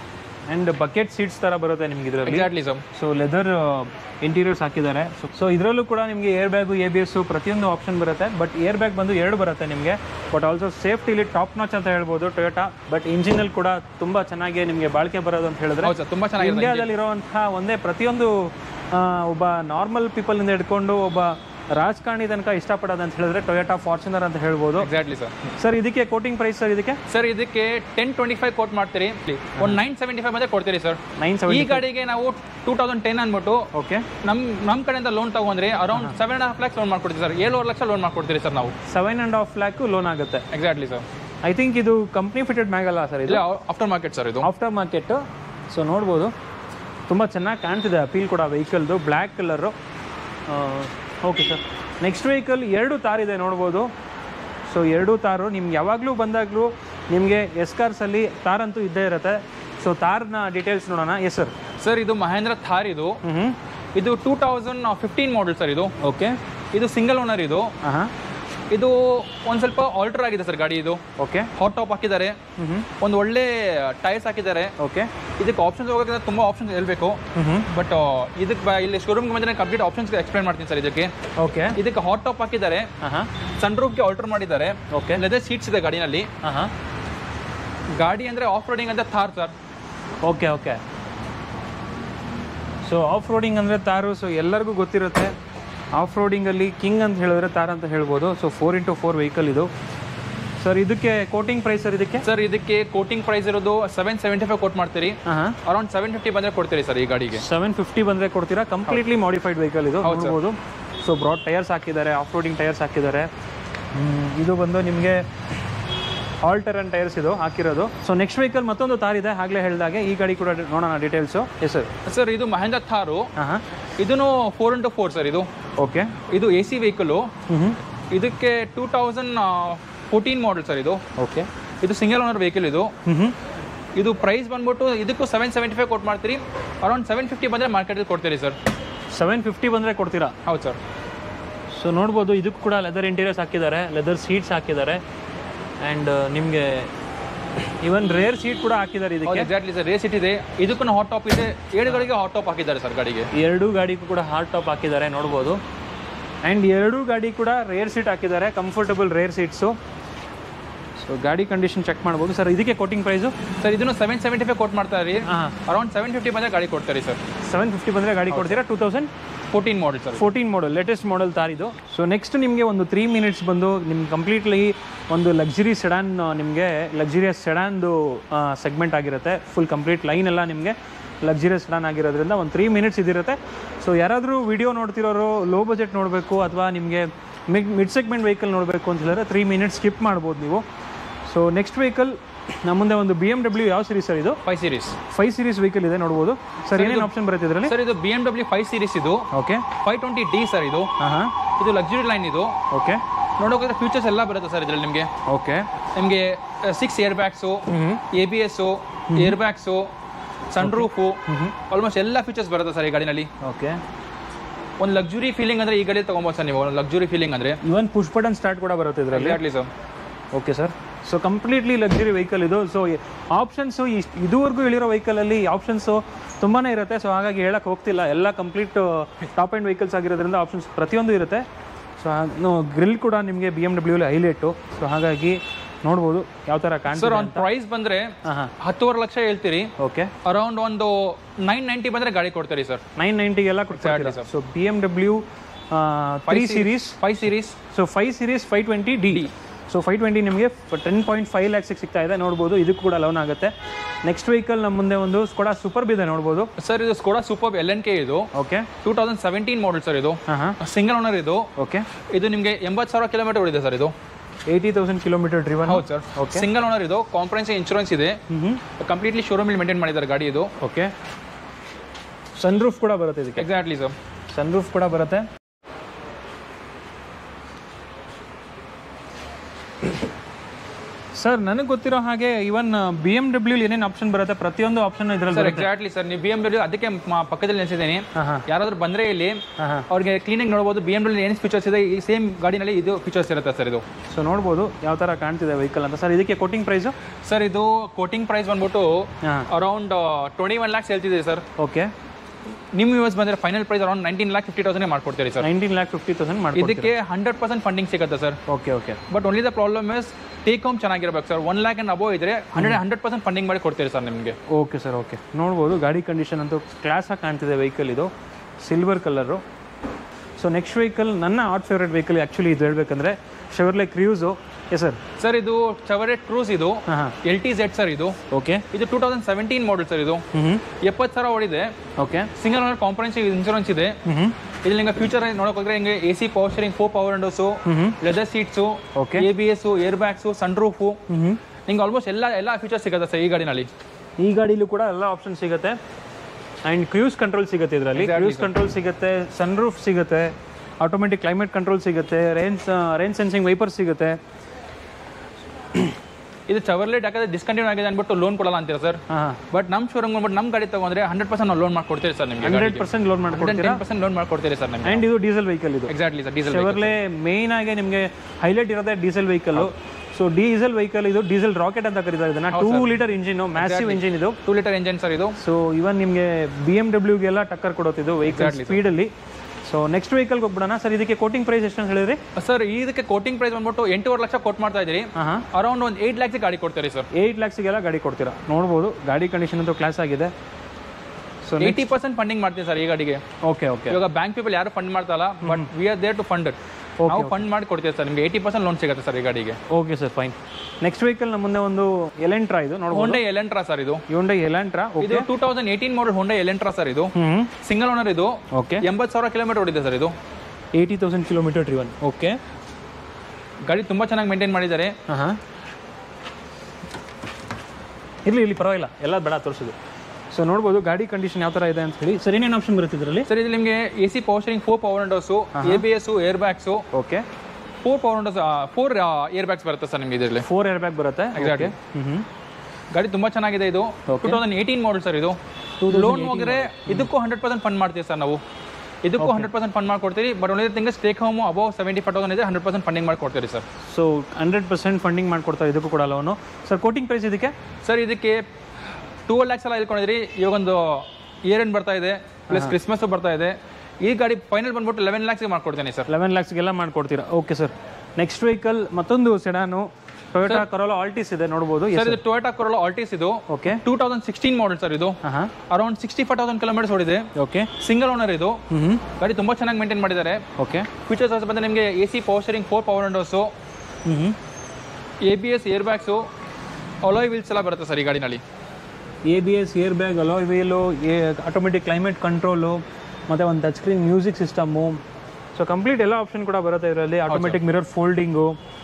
Speaker 2: ಆ್ಯಂಡ್ ಬಕೆಟ್ ಸೀಟ್ಸ್ ಥರ ಬರುತ್ತೆ ನಿಮ್ಗೆ ಇದರಲ್ಲಿ
Speaker 1: exactly sir
Speaker 2: so leather interiors ಹಾಕಿದ್ದಾರೆ ಸೊ ಇದರಲ್ಲೂ ಕೂಡ ನಿಮಗೆ air bag A B S ಪ್ರತಿಯೊಂದು ಆಪ್ಷನ್ ಬರುತ್ತೆ ಬಟ್ ಏರ್ ಬ್ಯಾಗ್ ಬಂದು ಎರಡು ಬರುತ್ತೆ ನಿಮಗೆ ಬಟ್ ಆಲ್ಸೋ ಸೇಫ್ಟಿಲಿ ಟಾಪ್ ನಾಚ್ ಅಂತ ಹೇಳ್ಬೋದು ಟೊಯೋಟಾ ಬಟ್ ಇಂಜಿನಲ್ಲಿ ಕೂಡ ತುಂಬ ಚೆನ್ನಾಗಿ ನಿಮಗೆ ಬಾಳಿಕೆ ಬರೋದು ಅಂತ ಹೇಳಿದ್ರೆ
Speaker 1: ಹೌದು ಸರ್ ತುಂಬಾ ಚೆನ್ನಾಗಿದೆ
Speaker 2: ಇಂಡಿಯಾದಲ್ಲಿರುವಂತಹ ಒಂದೇ ಪ್ರತಿಯೊಂದು ಆ, ಒಬ್ಬ ನಾರ್ಮಲ್ ಪೀಪಲಿಂದ ಹಿಡ್ಕೊಂಡು ಒಬ್ಬ ರಾಜಕಾರಣಿ ತನಕ ಇಷ್ಟಪಡೋದು ಅಂತ ಹೇಳಿದ್ರೆ ಟೊಯೋಟಾ ಫಾರ್ಚುನರ್ ಅಂತ ಹೇಳ್ಬೋದು
Speaker 1: ಎಕ್ಸಾಕ್ಟ್ಲಿ ಸರ್
Speaker 2: ಸರ್ ಇದಕ್ಕೆ ಕೋಟಿಂಗ್ ಪ್ರೈಸ್ ಸರ್ ಇದಕ್ಕೆ
Speaker 1: ಸರ್ ಇದಕ್ಕೆ ಟೆನ್ ಟ್ವೆಂಟಿ ಫೈವ್ ಕೋಟ್ ಮಾಡ್ತೀರಿ ಒಂದು ನೈನ್ ಸೆವೆಂಟಿ ಫೈವ್ ಮತ್ತೆ ಕೊಡ್ತೀರಿ ಸರ್
Speaker 2: ನೈನ್
Speaker 1: ಈ
Speaker 2: ಸೆವೆಂಟಿ
Speaker 1: ಗಾಡಿಗೆ ನಾವು ಟೂ ತೌಸಂಡ್ ಟೆನ್ ಅಂದ್ಬಿಟ್ಟು
Speaker 2: ಓಕೆ
Speaker 1: ನಮ್ ನಮ್ ಕಡೆಯಿಂದ ಲೋನ್ ತಗೊಂಡ್ರೆ around seven and half lakhs loan ಮಾಡ್ಕೊಡ್ತೀವಿ ಸರ್ ಏಳುವರೆ ಲಕ್ಷ ಲೋನ್ ಮಾಡ್ಕೊಡ್ತೀರಿ ಸರ್ ನಾವು
Speaker 2: seven and half lakh loan ಆಗುತ್ತೆ
Speaker 1: ಎಕ್ಸಾಕ್ಟ್ಲಿ ಸರ್
Speaker 2: ಐ ಥಿಂಕ್ ಇದು ಕಂಪ್ನಿ ಫಿಟೆಡ್ ಮ್ಯಾಗ್ ಅಲ್ಲ ಸರ್ ಇದು
Speaker 1: ಇಲ್ಲ ಆಫ್ಟರ್ ಮಾರ್ಕೆಟ್ ಸರ್ ಇದು
Speaker 2: ಆಫ್ಟರ್ ಮಾರ್ಕೆಟ್ ಸೊ ನೋಡ್ಬೋದು ತುಂಬ ಚೆನ್ನಾಗಿ ಕಾಣ್ತಿದೆ ಅಪೀಲ್ ಕೂಡ ವೆಹಿಕಲ್ದು black colour okay sir next vehicle ಎರಡು ತಾರ್ ಇದೆ ನೋಡ್ಬೋದು ಸೊ ಎರಡು ತಾರು ನಿಮ್ಗೆ ಯಾವಾಗಲೂ ಬಂದಾಗಲೂ ನಿಮಗೆ ಎಸ್ ಕಾರ್ಸಲ್ಲಿ ತಾರ್ ಅಂತೂ ಇದ್ದೇ ಇರುತ್ತೆ ಸೊ ತಾರ್ನ ಡೀಟೇಲ್ಸ್ ನೋಡೋಣ ಎಸ್ ಸರ್
Speaker 1: ಸರ್ ಇದು ಮಹೇಂದ್ರ ಥಾರ್ ಇದು
Speaker 2: ಹ್ಞೂ
Speaker 1: ಇದು two thousand fifteen model sir ಇದು
Speaker 2: ಓಕೆ
Speaker 1: ಇದು ಸಿಂಗಲ್ ಓನರ್ ಇದು
Speaker 2: ಹಾಂ ಹಾಂ
Speaker 1: ಇದು ಒಂದು ಸ್ವಲ್ಪ ಆಲ್ಟರ್ ಆಗಿದೆ ಸರ್ ಗಾಡಿ ಇದು
Speaker 2: ಓಕೆ
Speaker 1: ಹಾಟ್ ಟಾಪ್ ಹಾಕಿದ್ದಾರೆ
Speaker 2: ಹ್ಞೂ
Speaker 1: ಒಂದು ಒಳ್ಳೆ ಟೈರ್ಸ್ ಹಾಕಿದ್ದಾರೆ
Speaker 2: ಓಕೆ
Speaker 1: ಇದಕ್ಕೆ ಆಪ್ಷನ್ಸ್ ಹೋಗೋಕ್ಕಿಂತ ತುಂಬ ಆಪ್ಷನ್ಸ್ ಹೇಳ್ಬೇಕು
Speaker 2: ಹ್ಞೂ
Speaker 1: ಬಟ್ ಇದಕ್ಕೆ ಬ- ಇಲ್ಲಿ ಶೋರೂಮ್ಗೆ ಬಂದರೆ ಕಂಪ್ಲೀಟ್ ಆಪ್ಷನ್ಸ್ ಎಕ್ಸ್ಪ್ಲೈನ್ ಮಾಡ್ತೀನಿ ಸರ್ ಇದಕ್ಕೆ
Speaker 2: ಓಕೆ
Speaker 1: ಇದಕ್ಕೆ ಹಾಟ್ ಟಾಪ್ ಹಾಕಿದ್ದಾರೆ
Speaker 2: ಹಾಂ ಹಾಂ
Speaker 1: ಸನ್ ರೂಫ್ಗೆ ಆಲ್ಟರ್ ಮಾಡಿದ್ದಾರೆ
Speaker 2: ಓಕೆ
Speaker 1: ಲೆದರ್ ಸೀಟ್ಸ್ ಇದೆ ಗಾಡಿನಲ್ಲಿ
Speaker 2: ಹಾಂ ಹಾಂ
Speaker 1: ಗಾಡಿ ಅಂದರೆ ಆಫ್ ರೋಡಿಂಗ್ ಅಂತ Thar sir
Speaker 2: okay okay so off roading ಅಂದರೆ ತಾರು ಸೊ ಎಲ್ಲರಿಗೂ ಗೊತ್ತಿರುತ್ತೆ ಆಫ್ ರೋಡಿಂಗಲ್ಲಿ ಕಿಂಗ್ ಅಂತ ಹೇಳಿದ್ರೆ ತಾರ್ ಅಂತ ಹೇಳ್ಬೋದು so four into four vehicle ಇದು ಸರ್ ಇದಕ್ಕೆ ಕೋಟಿಂಗ್ ಪ್ರೈಸ್ ಸರ್ ಇದಕ್ಕೆ
Speaker 1: ಸರ್ ಇದಕ್ಕೆ ಕೋಟಿಂಗ್ ಪ್ರೈಸ್ ಇರೋದು ಸೆವೆನ್ ಸೆವೆಂಟಿ ಫೈವ್ ಕೋಟ್ ಮಾಡ್ತೀರಿ
Speaker 2: ಹಾಂ ಹಾಂ
Speaker 1: ಅರೌಂಡ್ ಸೆವೆನ್ ಫಿಫ್ಟಿ ಬಂದರೆ ಕೊಡ್ತೀರಿ ಸರ್ ಈ ಗಾಡಿಗೆ
Speaker 2: ಸೆವೆನ್ ಫಿಫ್ಟಿ ಬಂದರೆ ಕೊಡ್ತೀರಾ ಕಂಪ್ಲೀಟ್ಲಿ ಮಾಡಿಫೈಡ್ ವೆಹಿಕಲ್ ಇದು
Speaker 1: ಹೌದು sir.
Speaker 2: ನೋಡ್ಬೋದು ಸೊ ಬ್ರಾಡ್ ಟೈರ್ಸ್ ಹಾಕಿದ್ದಾರೆ ಆಫ್ ರೋಡಿಂಗ್ ಟೈರ್ಸ್ ಹಾಕಿದ್ದಾರೆ ಹ್ಮ್, ಇದು ಬಂದು ನಿಮಗೆ ಆಲ್ ಟೆರನ್ ಟೈರ್ಸ್ ಇದು ಹಾಕಿರೋದು ಸೊ ನೆಕ್ಸ್ಟ್ ವೆಹಿಕಲ್ ಮತ್ತೊಂದು ತಾರ್ ಇದೆ ಆಗಲೇ ಹೇಳಿದಾಗೆ ಈ ಗಾಡಿ ಕೂಡ ನೋಡೋಣ ಡೀಟೇಲ್ಸು ಎಸ್ ಸರ್
Speaker 1: ಸರ್ ಇದು ಮಹೇಂದ್ರ ಥಾರು
Speaker 2: ಹಾಂ ಹಾಂ
Speaker 1: ಇದೂ ಫೋರ್ ಇಂಟು ಫೋರ್ ಸರ್ ಇದು
Speaker 2: ಓಕೆ
Speaker 1: ಇದು ಎ ಸಿ ವೆಹಿಕಲು
Speaker 2: ಹ್ಞೂ
Speaker 1: ಇದಕ್ಕೆ two thousand fourteen model sir ಇದು
Speaker 2: ಓಕೆ
Speaker 1: ಇದು ಸಿಂಗಲ್ ಓನರ್ ವೆಹಿಕಲ್ ಇದು
Speaker 2: ಹ್ಞೂ
Speaker 1: ಇದು ಪ್ರೈಸ್ ಬಂದ್ಬಿಟ್ಟು ಇದಕ್ಕೂ ಸೆವೆನ್ ಸೆವೆಂಟಿ ಫೈವ್ ಕೊಟ್ಟು ಮಾಡ್ತೀರಿ ಅರೌಂಡ್ ಸೆವೆನ್ ಫಿಫ್ಟಿ ಬಂದರೆ ಮಾರ್ಕೆಟಲ್ಲಿ ಕೊಡ್ತೀರಿ ಸರ್
Speaker 2: ಸೆವೆನ್ ಫಿಫ್ಟಿ ಬಂದರೆ ಕೊಡ್ತೀರಾ
Speaker 1: ಹೌದು ಸರ್
Speaker 2: ಸೊ ನೋಡ್ಬೋದು ಇದಕ್ಕೂ ಕೂಡ ಲೆದರ್ ಇಂಟೀರಿಯರ್ಸ್ ಹಾಕಿದ್ದಾರೆ ಲೆದರ್ ಸೀಟ್ಸ್ ಹಾಕಿದ್ದಾರೆ ಆ್ಯಂಡ್ ನಿಮಗೆ ಇವನ್ ರೇರ್ ಸೀಟ್ ಕೂಡ ಹಾಕಿದ್ದಾರೆ ಇದಕ್ಕೆ
Speaker 1: ಎಕ್ಸಾಕ್ಟ್ಲಿ ಸರ್ ರೇಸ್ ಇದೆ ಇದಕ್ಕೂ ಹಾಟ್ ಟಾಪ್ ಇದೆ ಏಳುಗಳಿಗೆ ಹಾಟ್ ಟಾಪ್ ಹಾಕಿದ್ದಾರೆ ಸರ್ ಗಾಡಿಗೆ
Speaker 2: ಎರಡೂ ಗಾಡಿಗೂ ಕೂಡ ಹಾರ್ಡ್ ಟಾಪ್ ಹಾಕಿದ್ದಾರೆ ನೋಡ್ಬೋದು ಆ್ಯಂಡ್ ಎರಡೂ ಗಾಡಿ ಕೂಡ ರೇರ್ ಸೀಟ್ ಹಾಕಿದ್ದಾರೆ ಕಂಫರ್ಟಬಲ್ ರೇರ್ ಸೀಟ್ಸು ಸೊ ಗಾಡಿ ಕಂಡೀಷನ್ ಚೆಕ್ ಮಾಡ್ಬೋದು ಸರ್ ಇದಕ್ಕೆ ಕೋಟಿಂಗ್ ಪ್ರೈಸು
Speaker 1: ಸರ್ ಇದನ್ನು ಸೆವೆನ್ ಸೆವೆಂಟಿ ಫೈವ್ ಕೊಟ್ಟು ಮಾಡ್ತಾರೆ ರೀ
Speaker 2: ಹಾಂ
Speaker 1: ಅರೌಂಡ್ ಸೆವೆನ್ ಫಿಫ್ಟಿ ಬಂದರೆ ಗಾಡಿ ಕೊಡ್ತಾರೆ ಸರ್
Speaker 2: ಸೆವೆನ್ ಫಿಫ್ಟಿ ಬಂದರೆ ಗಾಡಿ ಕೊಡ್ತೀರಾ two thousand
Speaker 1: fourteen model sir
Speaker 2: fourteen model latest model ತಾರಿದು ಸೊ ನೆಕ್ಸ್ಟ್ ನಿಮಗೆ ಒಂದು ತ್ರೀ ಮಿನಿಟ್ಸ್ ಬಂದು ನಿಮ್ಗೆ ಕಂಪ್ಲೀಟ್ಲಿ ಒಂದು ಲಕ್ಸುರಿ ಸೆಡಾನ್ ನಿಮಗೆ ಲಕ್ಸುರಿಯಸ್ ಸೆಡಾನ್ದು ಸೆಗ್ಮೆಂಟ್ ಆಗಿರುತ್ತೆ ಫುಲ್ ಕಂಪ್ಲೀಟ್ ಲೈನ್ ಎಲ್ಲ ನಿಮಗೆ ಲಕ್ಸುರಿಯಸ್ ಸೆಡಾನ್ ಆಗಿರೋದ್ರಿಂದ ಒಂದು ತ್ರೀ ಮಿನಿಟ್ಸ್ ಇದಿರುತ್ತೆ ಸೊ ಯಾರಾದರೂ ವಿಡಿಯೋ ನೋಡ್ತಿರೋರು ಲೋ ಬಜೆಟ್ ನೋಡಬೇಕು ಅಥವಾ ನಿಮಗೆ ಮಿಡ್ ಮಿಡ್ ಸೆಗ್ಮೆಂಟ್ ವೆಹಿಕಲ್ ನೋಡಬೇಕು ಅಂತ ಹೇಳಿದ್ರೆ ತ್ರೀ ಮಿನಿಟ್ಸ್ ಸ್ಕಿಪ್ ಮಾಡ್ಬೋದು ನೀವು ಸೊ ನೆಕ್ಸ್ಟ್ ವೆಹಿಕಲ್ ನಮ್ಮ ಮುಂದೆ ಒಂದು ಬಿ ಎಮ್ ಡಬ್ಲ್ಯೂ ಯಾವ ಸೀರೀಸ್ ಸರ್ ಇದು
Speaker 1: five series
Speaker 2: five series vehicle ಇದೆ ನೋಡ್ಬೋದು ಸರ್ ಏನೇನು ಆಪ್ಷನ್ ಬರುತ್ತೆ ಇದರಲ್ಲಿ
Speaker 1: ಸರ್ ಇದು B M W five series ಇದು
Speaker 2: okay
Speaker 1: five twenty D sir ಇದು
Speaker 2: ಹಾಂ ಹಾಂ
Speaker 1: ಇದು ಲಕ್ಸುರಿ ಲೈನ್ ಇದು
Speaker 2: ಓಕೆ
Speaker 1: ನೋಡೋಕೆ ಫ್ಯೂಚರ್ಸ್ ಎಲ್ಲ ಬರುತ್ತೆ ಸರ್ ಇದರಲ್ಲಿ ನಿಮಗೆ
Speaker 2: ಓಕೆ
Speaker 1: ನಿಮಗೆ ಸಿಕ್ಸ್ ಏರ್ ಬ್ಯಾಗ್ಸು
Speaker 2: ಹ್ಞೂ
Speaker 1: A B S air bags sunroof almost ಎಲ್ಲ ಫೀಚರ್ಸ್ ಬರುತ್ತೆ ಸರ್ ಈ ಗಾಡಿನಲ್ಲಿ
Speaker 2: ಓಕೆ
Speaker 1: ಒಂದು ಲಕ್ಸುರಿ ಫೀಲಿಂಗ್ ಅಂದರೆ ಈ ಗಾಡಿ ತೊಗೊಬೋದು ಸರ್ ನೀವು ಲಕ್ಸುರಿ ಫೀಲಿಂಗ್ ಅಂದರೆ
Speaker 2: ಇವನ್ ಪುಷ್ ಬಟನ್ ಸ್ಟಾರ್ಟ್ ಕೂಡ ಬರುತ್ತೆ ಇದರಲ್ಲಿ
Speaker 1: exactly sir
Speaker 2: okay sir so completely luxury vehicle ಇದು ಸೊ ಆಪ್ಷನ್ಸು ಇಷ್ಟು ಇದುವರೆಗೂ ಹೇಳಿರೋ ವೆಹಿಕಲಲ್ಲಿ ಆಪ್ಷನ್ಸು ತುಂಬಾ ಇರುತ್ತೆ ಸೊ ಹಾಗಾಗಿ ಹೇಳಕ್ಕೆ ಹೋಗ್ತಿಲ್ಲ ಎಲ್ಲ ಕಂಪ್ಲೀಟ್ ಟಾಪ್ ಆ್ಯಂಡ್ ವೆಹಿಕಲ್ಸ್ ಆಗಿರೋದ್ರಿಂದ ಆಪ್ಷನ್ಸ್ ಪ್ರತಿಯೊಂದು ಇರುತ್ತೆ ಸೊ ಗ್ರಿಲ್ ಕೂಡ ನಿಮಗೆ ಬಿ ಎಮ್ ಡಬ್ಲ್ಯೂಲಿ ಹೈಲೈಟು ಸೊ ಹಾಗಾಗಿ ನೋಡ್ಬೋದು ಯಾವ ಥರ
Speaker 1: ಸರ್
Speaker 2: ಕಾಣ್ತದೆ
Speaker 1: ಒಂದು ಪ್ರೈಸ್ ಬಂದರೆ
Speaker 2: ಹಾಂ ಹಾಂ
Speaker 1: ಹತ್ತುವರೆ ಲಕ್ಷ ಹೇಳ್ತೀರಿ
Speaker 2: ಓಕೆ
Speaker 1: ಅರೌಂಡ್ ಒಂದು ನೈನ್ ನೈಂಟಿ ಬಂದರೆ ಗಾಡಿ ಕೊಡ್ತೀರಿ ಸರ್
Speaker 2: ನೈನ್ ನೈಂಟಿಗೆಲ್ಲ ಕೊಡ್ತಾರೆ so B M W three series
Speaker 1: five series
Speaker 2: so five series five twenty D so five twenty ನಿಮಗೆ ಟೆನ್ ಪಾಯಿಂಟ್ ಫೈವ್ ಲ್ಯಾಕ್ಸಿಗೆ ಸಿಗ್ತಾ ಇದೆ ನೋಡ್ಬೋದು ಇದಕ್ಕೂ ಕೂಡ ಲೋನ್ ಆಗುತ್ತೆ ನೆಕ್ಸ್ಟ್ ವೆಹಿಕಲ್ ನಮ್ಮ ಮುಂದೆ ಒಂದು ಸ್ಕೊಡಾ ಸೂಪರ್ ಇದೆ ನೋಡ್ಬೋದು
Speaker 1: ಸರ್ ಇದು Skoda Superb L N K ಇದು
Speaker 2: okay
Speaker 1: two thousand seventeen model sir ಇದು
Speaker 2: ಹಾಂ ಹಾಂ
Speaker 1: ಸಿಂಗಲ್ ಓನರ್ ಇದು
Speaker 2: ಓಕೆ
Speaker 1: ಇದು ನಿಮಗೆ ಎಂಬತ್ತು ಸಾವಿರ ಕಿಲೋಮೀಟರ್ ಓಡಿದೆ ಸರ್ ಇದು
Speaker 2: ಏಯ್ಟಿ ತೌಸಂಡ್ ಕಿಲೋಮೀಟರ್ ಡ್ರಿವನ್
Speaker 1: ಹೌದು ಸರ್
Speaker 2: Okay.
Speaker 1: ಸಿಂಗಲ್ ಓನರ್ ಇದು ಕಾಂಪ್ರೆನ್ಸ್ ಇನ್ಶೂರೆನ್ಸ್ ಇದೆ
Speaker 2: ಹ್ಞೂ
Speaker 1: ಕಂಪ್ಲೀಟ್ಲಿ ಶೋರೂಮಲ್ಲಿ ಮೇಂಟೈನ್ ಮಾಡಿದ್ದಾರೆ ಗಾಡಿ ಇದು
Speaker 2: ಓಕೆ ಸನ್ ರೂಫ್ ಕೂಡ ಬರುತ್ತೆ ಇದಕ್ಕೆ
Speaker 1: ಎಕ್ಸಾಕ್ಟ್ಲಿ ಸರ್
Speaker 2: ಸನ್ ರೂಫ್ ಕೂಡ ಬರುತ್ತೆ ಸರ್ ನನಗೆ ಗೊತ್ತಿರೋ ಹಾಗೆ ಇವನ್ ಬಿ ಎಮ್ ಡಬ್ಲ್ಯೂ ಏನೇನು ಆಪ್ಷನ್ ಬರುತ್ತೆ ಪ್ರತಿಯೊಂದು ಆಪ್ಷನ್ ಇದ್ರಲ್ಲಿ
Speaker 1: ಸರ್
Speaker 2: ಬರುತ್ತೆ
Speaker 1: ಎಕ್ಸಾಕ್ಟ್ಲಿ ಸರ್ ನೀವು ಬಿ ಎಂ ಡಬ್ಲ್ಯೂ ಅದಕ್ಕೆ ಮ- ಪಕ್ಕದಲ್ಲಿ ನಿಲ್ಸಿದ್ದೀನಿ
Speaker 2: ಹಾಂ ಹಾಂ
Speaker 1: ಯಾರಾದ್ರೂ ಬಂದ್ರೆ ಇಲ್ಲಿ
Speaker 2: ಹಾಂ ಹಾಂ
Speaker 1: ಅವ್ರಿಗೆ ಕ್ಲೀನಾಗಿ ನೋಡ್ಬೋದು ಬಿ ಎಂ ಡಬ್ಲ್ಯೂ ಏನು ಫೀಚರ್ಸ್ ಇದೆ ಈ ಸೇಮ್ ಗಾಡಿನಲ್ಲಿ ಇದು ಫೀಚರ್ಸ್ ಇರುತ್ತೆ ಸರ್ ಇದು
Speaker 2: ಸೊ ನೋಡ್ಬೋದು ಯಾವ ಥರ ಕಾಣ್ತಿದೆ ವೆಹಿಕಲ್ ಅಂತ ಸರ್ ಇದಕ್ಕೆ ಕೋಟಿಂಗ್ ಪ್ರೈಸು
Speaker 1: ಸರ್ ಇದು ಕೋಟಿಂಗ್ ಪ್ರೈಸ್ ಬಂದ್ಬಿಟ್ಟು
Speaker 2: ಹಾಂ
Speaker 1: ಅರೌಂಡ್ ಟ್ವೆಂಟಿ ಒನ್ ಲ್ಯಾಕ್ಸ್ ಹೇಳ್ತಿದೆ ಸರ್
Speaker 2: ಓಕೆ
Speaker 1: ನಿಮ್ಮ ಯೂಸ್ ಬಂದರೆ final price around nineteen lakh fifty thousand ಮಾಡ್ಕೊಡ್ತೀರಿ sir
Speaker 2: nineteen lakh fifty thousand ಮಾಡಿ
Speaker 1: ಇದಕ್ಕೆ ಹಂಡ್ರೆಡ್ ಪರ್ಸೆಂಟ್ ಫಂಡಿಂಗ್ ಸಿಗುತ್ತೆ sir
Speaker 2: okay okay
Speaker 1: but only the problem is take home ಚೆನ್ನಾಗಿರ್ಬೇಕು sir one lakh and above ಇದ್ರೆ hundred hundred percent funding ಮಾಡಿ ಕೊಡ್ತೀರಿ sir ನಿಮಗೆ
Speaker 2: okay sir okay ನೋಡ್ಬೋದು ಗಾಡಿ ಕಂಡೀಷನ್ ಅಂತೂ ಕ್ಲಾಸಾಗಿ ಕಾಣ್ತಿದೆ ವೆಹಿಕಲ್ ಇದು silver colour so next vehicle ನನ್ನ ಆಟ್ ಫೇವ್ರೇಟ್ ವೆಹಿಕಲ್ ಆ್ಯಕ್ಚುಲಿ ಇದು ಹೇಳ್ಬೇಕಂದ್ರೆ Chevrolet Cruze yes sir
Speaker 1: sir ಇದು ಚವರೆಟ್ ಕ್ರೂಸ್ ಇದು
Speaker 2: ಹಾಂ ಹಾಂ
Speaker 1: ಎಲ್ ಟಿ ಝೆಡ್ ಸರ್ ಇದು
Speaker 2: ಓಕೆ
Speaker 1: ಇದು two thousand seventeen model sir ಇದು
Speaker 2: ಹ್ಞೂ
Speaker 1: ಎಪ್ಪತ್ತು ಸಾವಿರ ಓಡಿದೆ
Speaker 2: okay
Speaker 1: single owner comprehensive insurance ಇದೆ
Speaker 2: ಹ್ಞೂ
Speaker 1: ಇಲ್ಲಿ ನಿಮಗೆ ಫ್ಯೂಚರ್ ನೋಡಕ್ ಹೋದ್ರೆ ಹಿಂಗೆ A C power steering four power windows
Speaker 2: ಹ್ಞೂ
Speaker 1: leather seats
Speaker 2: okay
Speaker 1: A B S air bags sunroof
Speaker 2: ಹ್ಞೂ
Speaker 1: ನಿಮ್ಗೆ ಆಲ್ಮೋಸ್ಟ್ ಎಲ್ಲ ಎಲ್ಲ ಫೀಚರ್ಸ್ ಸಿಗುತ್ತೆ ಸರ್ ಈ ಗಾಡಿನಲ್ಲಿ
Speaker 2: ಈ ಗಾಡಿಲೂ ಕೂಡ ಎಲ್ಲ ಆಪ್ಷನ್ ಸಿಗುತ್ತೆ ಆ್ಯಂಡ್ ಕ್ರೂಸ್ ಕಂಟ್ರೋಲ್ ಸಿಗುತ್ತೆ ಇದರಲ್ಲಿ ಕ್ರೂಸ್ ಕಂಟ್ರೋಲ್ ಸಿಗುತ್ತೆ ಸನ್ರೂಫ್ ಸಿಗುತ್ತೆ ಆಟೋಮೆಟಿಕ್ ಕ್ಲೈಮೇಟ್ ಕಂಟ್ರೋಲ್ ಸಿಗುತ್ತೆ ರೇಂಜ್ ರೇಂಜ್ ಸೆನ್ಸಿಂಗ್ ವೈಪರ್ ಸಿಗುತ್ತೆ
Speaker 1: ಇದು ಚವರ್ಲೆಟ್ ಯಾಕಂದ್ರೆ ಡಿಸ್ಕಂಟಿನ್ಯೂ ಆಗಿದೆ ಅಂದ್ಬಿಟ್ಟು ಲೋನ್ ಕೊಡಲ್ಲ ಅಂತೀರಾ ಸರ್
Speaker 2: ಹಾಂ ಹಾಂ
Speaker 1: ಬಟ್ ನಮ್ಮ ಶೋರೂಮ್ ಬಂದ್ಬಿಟ್ಟು ನಮ್ಮ ಗಾಡಿ ತಗೊಂಡ್ರೆ ಹಂಡ್ರೆಡ್ ಪರ್ಸೆಂಟ್ ನಾವು ಲೋನ್ ಮಾಡ್ಕೊಡ್ತೀವಿ ಸರ್ ನಿಮಗೆ
Speaker 2: ಹಂಡ್ರೆಡ್ ಪರ್ಸೆಂಟ್ ಲೋನ್
Speaker 1: ಹಂಡ್ರೆಡ್
Speaker 2: ಮಾಡ್ಕೊಡ್ತೀರಾ
Speaker 1: ಟೆನ್ ಪರ್ಸೆಂಟ್ ಲೋನ್ ಮಾಡ್ಕೊಡ್ತೀರಿ ಸರ್ ನಿಮಗೆ
Speaker 2: ಆ್ಯಂಡ್ ಇದು ಡೀಸೆಲ್ ವೆಹಿಕಲ್ ಇದು
Speaker 1: exactly sir diesel
Speaker 2: Chevrolet main ಆಗಿ ನಿಮಗೆ ಹೈಲೈಟ್ ಇರೋದೇ diesel vehicle so diesel vehicle ಇದು ಡೀಸೆಲ್ ರಾಕೆಟ್ ಅಂತ ಕರೀತಾರೆ ಇದನ್ನ two litre engine massive engine ಇದು
Speaker 1: ಟೂ ಲೀಟರ್ ಇಂಜಿನ್ ಸರ್ ಇದು
Speaker 2: ಸೊ ಇವನ್ ನಿಮಗೆ ಬಿ ಎಮ್ ಡಬ್ಲ್ಯೂಗೆಲ್ಲ ಟಕ್ಕರ್ ಕೊಡೋತಿದ್ದು ವೆಹಿಕಲ್ ಸ್ಪೀಡಲ್ಲಿ ಸೊ ನೆಕ್ಸ್ಟ್ ವೆಹಿಕಲ್ಗೆ ಹೋಗ್ಬಿಡೋಣ ಸರ್ ಇದಕ್ಕೆ ಕೋಟಿಂಗ್ ಪ್ರೈಸ್ ಎಷ್ಟು ಅಂತ ಹೇಳಿದ್ರಿ
Speaker 1: ಸರ್ ಇದಕ್ಕೆ ಕೋಟಿಂಗ್ ಪ್ರೈಸ್ ಬಂದ್ಬಿಟ್ಟು ಎಂಟೂವರೆ ಲಕ್ಷ ಕೊಟ್ಟು ಮಾಡ್ತಾ ಇದ್ದೀರಿ
Speaker 2: ಹಾಂ ಹಾಂ
Speaker 1: ಅರೌಂಡ್ ಒಂದು ಏಟ್ ಲ್ಯಾಕ್ಸ್ ಗಾಡಿ ಕೊಡ್ತೀರಿ ಸರ್
Speaker 2: ಏಯ್ಟ್ ಲ್ಯಾಕ್ಸಿಗೆಲ್ಲ ಗಾಡಿ ಕೊಡ್ತೀರಾ ನೋಡ್ಬೋದು ಗಾಡಿ ಕಂಡೀಷನ್ ಅಂತೂ ಕ್ಲಾಸ್ ಆಗಿದೆ ಸೊ
Speaker 1: ಏಯ್ಟಿ ಪರ್ಸೆಂಟ್ ಫಂಡಿಂಗ್ ಮಾಡ್ತೀವಿ ಸರ್ ಈ ಗಾಡಿಗೆ
Speaker 2: ಓಕೆ ಓಕೆ
Speaker 1: ಇವಾಗ ಬ್ಯಾಂಕ್ ಪೀಪಲ್ ಯಾರು ಫಂಡ್ ಮಾಡ್ತಾರಲ್ಲ but we are there to fund ನಾವು ಫಂಡ್ ಮಾಡಿ ಕೊಡ್ತೀವಿ ಸರ್ ನಿಮಗೆ ಏಯ್ಟಿ ಪರ್ಸೆಂಟ್ ಲೋನ್ ಸಿಗುತ್ತೆ ಸರ್ ಈ ಗಾಡಿಗೆ
Speaker 2: okay sir fine next vehicle ನಮ್ಮ ಮುಂದೆ ಒಂದು ಎಲೆಂಟ್ರಾ ಇದು ನೋಡ್ಬೋದು
Speaker 1: ಹೋಂಡಾ ಎಲೆಂಟ್ರಾ ಸರ್ ಇದು
Speaker 2: ಯೋಂಡೆ ಎಲೆಂಟ್ರಾ ಓಕೆ
Speaker 1: ಇದು two thousand eighteen model Honda Elantra sir ಇದು
Speaker 2: ಹ್ಞೂ
Speaker 1: ಸಿಂಗಲ್ ಓನರ್ ಇದು
Speaker 2: ಓಕೆ
Speaker 1: ಎಂಬತ್ತು ಸಾವಿರ ಕಿಲೋಮೀಟರ್ ಓಡಿದೆ ಸರ್ ಇದು
Speaker 2: eighty thousand kilometre driven okay
Speaker 1: ಗಾಡಿ ತುಂಬಾ ಚೆನ್ನಾಗಿ ಮೇಂಟೈನ್ ಮಾಡಿದ್ದಾರೆ
Speaker 2: ಹಾಂ ಹಾಂ ಇರಲಿ ಇಲ್ಲಿ ಪರವಾಗಿಲ್ಲ ಎಲ್ಲ ಬೇಡ ತೋರಿಸೋದು ಸೊ ನೋಡ್ಬೋದು ಗಾಡಿ ಕಂಡೀಷನ್ ಯಾವ ಥರ ಇದೆ ಅಂತ ಹೇಳಿ ಸರ್ ಏನೇನು ಆಪ್ಷನ್ ಬರುತ್ತೆ ಇದರಲ್ಲಿ
Speaker 1: ಸರ್ ಇದು ನಿಮಗೆ A C power steering four power windows A B S air bags
Speaker 2: okay
Speaker 1: four power windows four air bags ಬರುತ್ತೆ ಸರ್ ನಿಮಗೆ ಇದರಲ್ಲಿ
Speaker 2: ಫೋರ್ ಏರ್ ಬ್ಯಾಗ್ ಬರುತ್ತೆ
Speaker 1: Exactly.
Speaker 2: ಹ್ಞೂ
Speaker 1: ಗಾಡಿ ತುಂಬಾ ಚೆನ್ನಾಗಿದೆ ಇದು two thousand eighteen model sir ಇದು ಲೋನ್ ಹೋಗಿದ್ರೆ ಇದಕ್ಕೂ ಹಂಡ್ರೆಡ್ ಪರ್ಸೆಂಟ್ ಫಂಡ್ ಮಾಡ್ತೀವಿ ಸರ್ ನಾವು ಇದಕ್ಕೂ ಹಂಡ್ರೆಡ್ ಪರ್ಸೆಂಟ್ ಫಂಡ್ ಮಾಡ್ಕೊಡ್ತೀವಿ ಬಟ್ ಒಳ್ಳೆ thing take home above seventy five thousand ಇದೆ hundred percent funding ಮಾಡ್ಕೊಡ್ತೀರಿ sir
Speaker 2: so hundred percent funding ಮಾಡ್ಕೊಡ್ತಾರೆ ಇದಕ್ಕೂ ಕೂಡ ಲೋನು ಸರ್ ಕೋಟಿಂಗ್ ಪ್ರೈಸ್ ಇದಕ್ಕೆ
Speaker 1: ಸರ್ ಇದಕ್ಕೆ ಟೂ ಲ್ಯಾಕ್ಸ್ ಎಲ್ಲ ಇಳ್ಕೊಂಡಿದ್ರಿ ಇವಾಗ ಒಂದು ಇಯರ್ ಎಂಡ್ ಬರ್ತಾ ಇದೆ ಪ್ಲಸ್ ಕ್ರಿಸ್ಮಸ್ ಬರ್ತಾ ಇದೆ ಈ ಗಾಡಿ ಫೈನಲ್ ಬಂದ್ಬಿಟ್ಟು ಲೆವೆನ್ ಲ್ಯಾಕ್ಸ್ಗೆ ಮಾಡ್ಕೊಡ್ತೀನಿ ಸರ್
Speaker 2: ಲೆವೆನ್ ಲ್ಯಾಕ್ಸ್ಗೆಲ್ಲ ಮಾಡ್ಕೊಡ್ತೀರಾ ಓಕೆ ಸರ್ ನೆಕ್ಸ್ಟ್ ವೆಹಿಕಲ್ ಮತ್ತೊಂದು ಸೆಡಾನು ಟೊಯೋಟಾ ಕರೋಲಾ ಆಲ್ಟಿಸ್ ಇದೆ ನೋಡ್ಬೋದು
Speaker 1: ಸರ್ ಇದು ಟೊಯೋಟಾ ಕೊರೋಲಾ ಆಲ್ಟಿಸ್ ಇದು
Speaker 2: okay
Speaker 1: two thousand sixteen model sir ಇದು
Speaker 2: ಹಾಂ ಹಾಂ
Speaker 1: around sixty five thousand kilometres ಓಡಿದೆ
Speaker 2: ಓಕೆ
Speaker 1: ಸಿಂಗಲ್ ಓನರ್ ಇದು
Speaker 2: ಹ್ಞೂ
Speaker 1: ಗಾಡಿ ತುಂಬಾ ಚೆನ್ನಾಗಿ ಮೇಂಟೈನ್ ಮಾಡಿದ್ದಾರೆ
Speaker 2: ಓಕೆ
Speaker 1: ಫೀಚರ್ಸ್ ಬಂದ್ರೆ ನಿಮಗೆ A C power steering four power windows
Speaker 2: ಹ್ಞೂ
Speaker 1: A B S air bags alloy wheels ಎಲ್ಲ ಬರುತ್ತೆ ಸರ್ ಈ ಗಾಡಿನಲ್ಲಿ
Speaker 2: A B S air bag alloy wheel automatic climate control ಮತ್ತು ಒಂದು touch screen music system so complete ಎಲ್ಲ option ಕೂಡ ಬರುತ್ತೆ ಇದರಲ್ಲಿ automatic mirror folding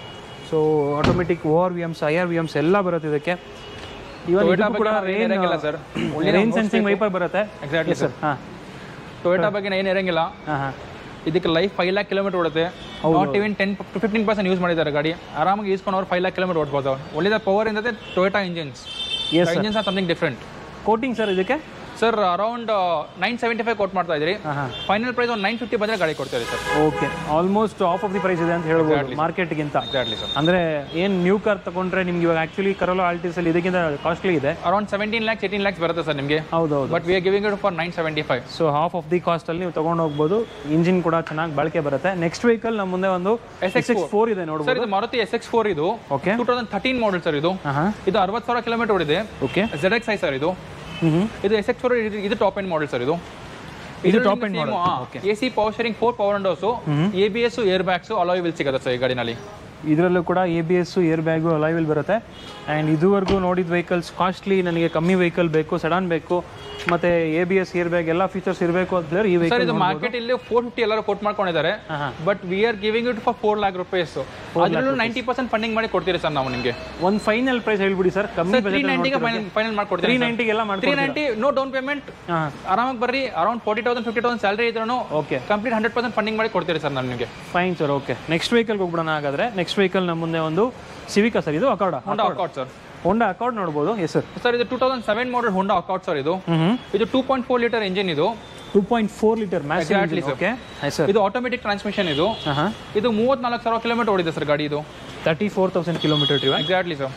Speaker 2: so automatic O R V Ms I R V Ms ಎಲ್ಲ ಬರುತ್ತೆ ಇದಕ್ಕೆ ಇವನ್
Speaker 1: Toyota
Speaker 2: ಇದಕ್ಕೂ ಕೂಡ
Speaker 1: ಬಗ್ಗೆ ನಾವೇನ್
Speaker 2: ರೇನ್
Speaker 1: ಇರಂಗಿಲ್ಲ sir. Only
Speaker 2: ರೇನ್
Speaker 1: ನಾವು
Speaker 2: ಸೆನ್ಸಿಂಗ್ ವೈಪರ್ ಬರುತ್ತೆ
Speaker 1: ಎಕ್ಸಾಕ್ಟ್ಲಿ ಸರ್
Speaker 2: ಹಾಂ
Speaker 1: ಟೊಯೋಟಾ ಬಗ್ಗೆ ಏನು ಇರಂಗಿಲ್ಲ
Speaker 2: ಹಾಂ ಹಾಂ
Speaker 1: ಇದಕ್ಕೆ ಲೈಫ್ ಫೈವ್ ಲ್ಯಾಕ್ ಕಿಲೋಮೀಟರ್ ಓಡುತ್ತೆ not even ten to fifteen percent use ಮಾಡಿದ್ದಾರೆ ಗಾಡಿ ಆರಾಮಾಗಿ ಯೂಸ್ಕೊಂಡವ್ರು ಫೈವ್ ಲ್ಯಾಕ್ ಕಿಲೋಮೀಟರ್ ಓಡ್ಬೋದು ಒಳ್ಳೆದ ಪವರ್ ಇಂದದೆ Toyota engines
Speaker 2: Yes, sir.
Speaker 1: Engines are something different
Speaker 2: quoting sir ಇದಕ್ಕೆ
Speaker 1: sir around nine seventy five quote ಮಾಡ್ತಾ ಇದ್ರಿ
Speaker 2: ಹಾಂ ಹಾಂ
Speaker 1: ಫೈನಲ್ ಪ್ರೈಸ್ ಒಂದು ನೈನ್ ಫಿಫ್ಟಿ ಬಂದರೆ ಗಾಡಿ ಕೊಡ್ತಾರೆ sir
Speaker 2: okay almost half of the price ಇದೆ ಅಂತ ಹೇಳ್ಬೋದು ಮಾರ್ಕೆಟ್ಗಿಂತ
Speaker 1: ಎಕ್ಸಾಕ್ಟ್ಲಿ ಸರ್
Speaker 2: ಅಂದರೆ ಏನು ನ್ಯೂ ಕಾರ್ ತಗೊಂಡ್ರೆ ನಿಮ್ಗೆ ಇವಾಗ ಆ್ಯಕ್ಚುಲಿ ಕರೋಲಾ ಆಲ್ಟಿಸಲ್ಲಿ ಇದಕ್ಕಿಂತ ಕಾಸ್ಟ್ಲಿ ಇದೆ
Speaker 1: around seventeen lakhs eighteen lakhs ಬರುತ್ತೆ ಸರ್ ನಿಮಗೆ
Speaker 2: ಹೌದೌದು
Speaker 1: but we are giving it for nine seventy five
Speaker 2: so half of the ಕಾಸ್ಟಲ್ಲಿ ನೀವು ತೊಗೊಂಡು ಹೋಗ್ಬೋದು ಇಂಜಿನ್ ಕೂಡ ಚೆನ್ನಾಗಿ ಬಳಕೆ ಬರುತ್ತೆ ನೆಕ್ಸ್ಟ್ ವೆಹಿಕಲ್ ನಮ್ಮ ಮುಂದೆ ಒಂದು ಎಸ್
Speaker 1: SX4.
Speaker 2: ಎಕ್ಸ್ ಫೋರ್ ಇದೆ
Speaker 1: ಸರ್
Speaker 2: ನೋಡ್ಬೋದು
Speaker 1: ಇದು ಮಾರುತಿ ಎಸ್ ಎಕ್ಸ್ ಫೋರ್ ಇದು
Speaker 2: okay
Speaker 1: two thousand thirteen model sir ಇದು
Speaker 2: ಹಾಂ ಹಾಂ
Speaker 1: ಇದು ಅರವತ್ತು ಸಾವಿರ ಕಿಲೋಮೀಟರ್ ಓಡಿದೆ
Speaker 2: okay
Speaker 1: Z X I sir ಇದು
Speaker 2: ಹ್ಞೂ
Speaker 1: ಇದು ಎಸ್ ಎಕ್ಸ್ ಫೋರ್ ಇದು ಟಾಪ್ ಎಂಡ್ ಮಾಡಲ್ ಸರ್ ಇದು
Speaker 2: ಇದು top end model.
Speaker 1: A C power steering four power windows A B S air bags alloy wheel ಸಿಗುತ್ತೆ ಸರ್ ಈ ಗಾಡಿನಲ್ಲಿ
Speaker 2: ಇದರಲ್ಲೂ ಕೂಡ A B S air bag alloy wheel ಬರುತ್ತೆ and ಇದುವರೆಗೂ ನೋಡಿದ ವೆಹಿಕಲ್ಸ್ ಕಾಸ್ಟ್ಲಿ ನನಗೆ ಕಮ್ಮಿ ವೆಹಿಕಲ್ ಬೇಕು ಸಡನ್ ಬೇಕು ಮತ್ತು A B S air bag ಎಲ್ಲ ಫೀಚರ್ಸ್ ಇರಬೇಕು ಅಂತ ಹೇಳಿ ಈ
Speaker 1: ಸರ್
Speaker 2: ವೆಹಿಕಲ್
Speaker 1: ಇದು ಮಾರ್ಕೆಟ್ ಇಲ್ಲಿ ಫೋರ್ ಫಿಫ್ಟಿ ಎಲ್ಲರೂ ಕೊಟ್ ಮಾಡ್ಕೊಂಡಿದ್ದಾರೆ
Speaker 2: ಹಾಂ ಹಾಂ
Speaker 1: but we are giving it for four lakh rupees ಅದರಲ್ಲೂ ನೈಂಟಿ ಪರ್ಸೆಂಟ್ ಫಂಡಿಂಗ್ ಮಾಡಿ ಕೊಡ್ತೀರಿ ಸರ್ ನಾವು ನಿಮಗೆ
Speaker 2: ಒಂದು ಫೈನಲ್ ಪ್ರೈಸ್ ಹೇಳ್ಬಿಡಿ ಸರ್ ಕಮ್ಮಿ
Speaker 1: ತ್ರೀ ನೈಂಟಿಗೆ ಫೈನಲ್ ಫೈನಲ್ ಮಾಡ್ಕೊಡ್ತೀರಿ
Speaker 2: ತ್ರೀ ನೈಂಟಿಗೆಲ್ಲ
Speaker 1: ತ್ರೀ
Speaker 2: ಮಾಡ್ತೀವಿ
Speaker 1: ನೈಂಟಿ ನೋ ಡೌನ್ ಪೇಮೆಂಟ್
Speaker 2: ಹಾಂ
Speaker 1: ಆರಾಮಾಗಿ ಬರ್ರಿ around forty thousand fifty thousand salary ಇದ್ರೂ
Speaker 2: okay
Speaker 1: complete hundred percent funding ಮಾಡಿ ಕೊಡ್ತೀರಿ ಸರ್ ನಾನು ನಿಮಗೆ
Speaker 2: ಫೈನ್ ಸರ್ ಓಕೆ ನೆಕ್ಸ್ಟ್ ವೆಹಿಕಲ್ಗೆ ಹೋಗ್ಬಿಡೋಣ ಹಾಗಾದ್ರೆ ನೆಕ್ಸ್ಟ್ ನೆಕ್ಸ್ಟ್ ವೆಹಿಕಲ್ ನಮ್ಮ ಮುಂದೆ ಒಂದು ಸಿವಿಕಾ ಸರ್ ಇದು Accord
Speaker 1: Honda Accord sir
Speaker 2: Honda Accord ನೋಡ್ಬೋದು ಎಸ್ ಸರ್
Speaker 1: ಸರ್ ಇದು two thousand seven model Honda Accord sir ಇದು
Speaker 2: ಹ್ಞೂ
Speaker 1: ಇದು two point four litre engine ಇದು
Speaker 2: two point four litre match
Speaker 1: Exactly, sir.
Speaker 2: Okay yes sir
Speaker 1: ಇದು automatic transmission ಇದು
Speaker 2: ಹಾಂ ಹಾಂ
Speaker 1: ಇದು ಮೂವತ್ನಾಲ್ಕು ಸಾವಿರ ಕಿಲೋಮೀಟರ್ ಓಡಿದೆ ಸರ್ ಗಾಡಿ ಇದು
Speaker 2: thirty four thousand kilometre drive
Speaker 1: exactly sir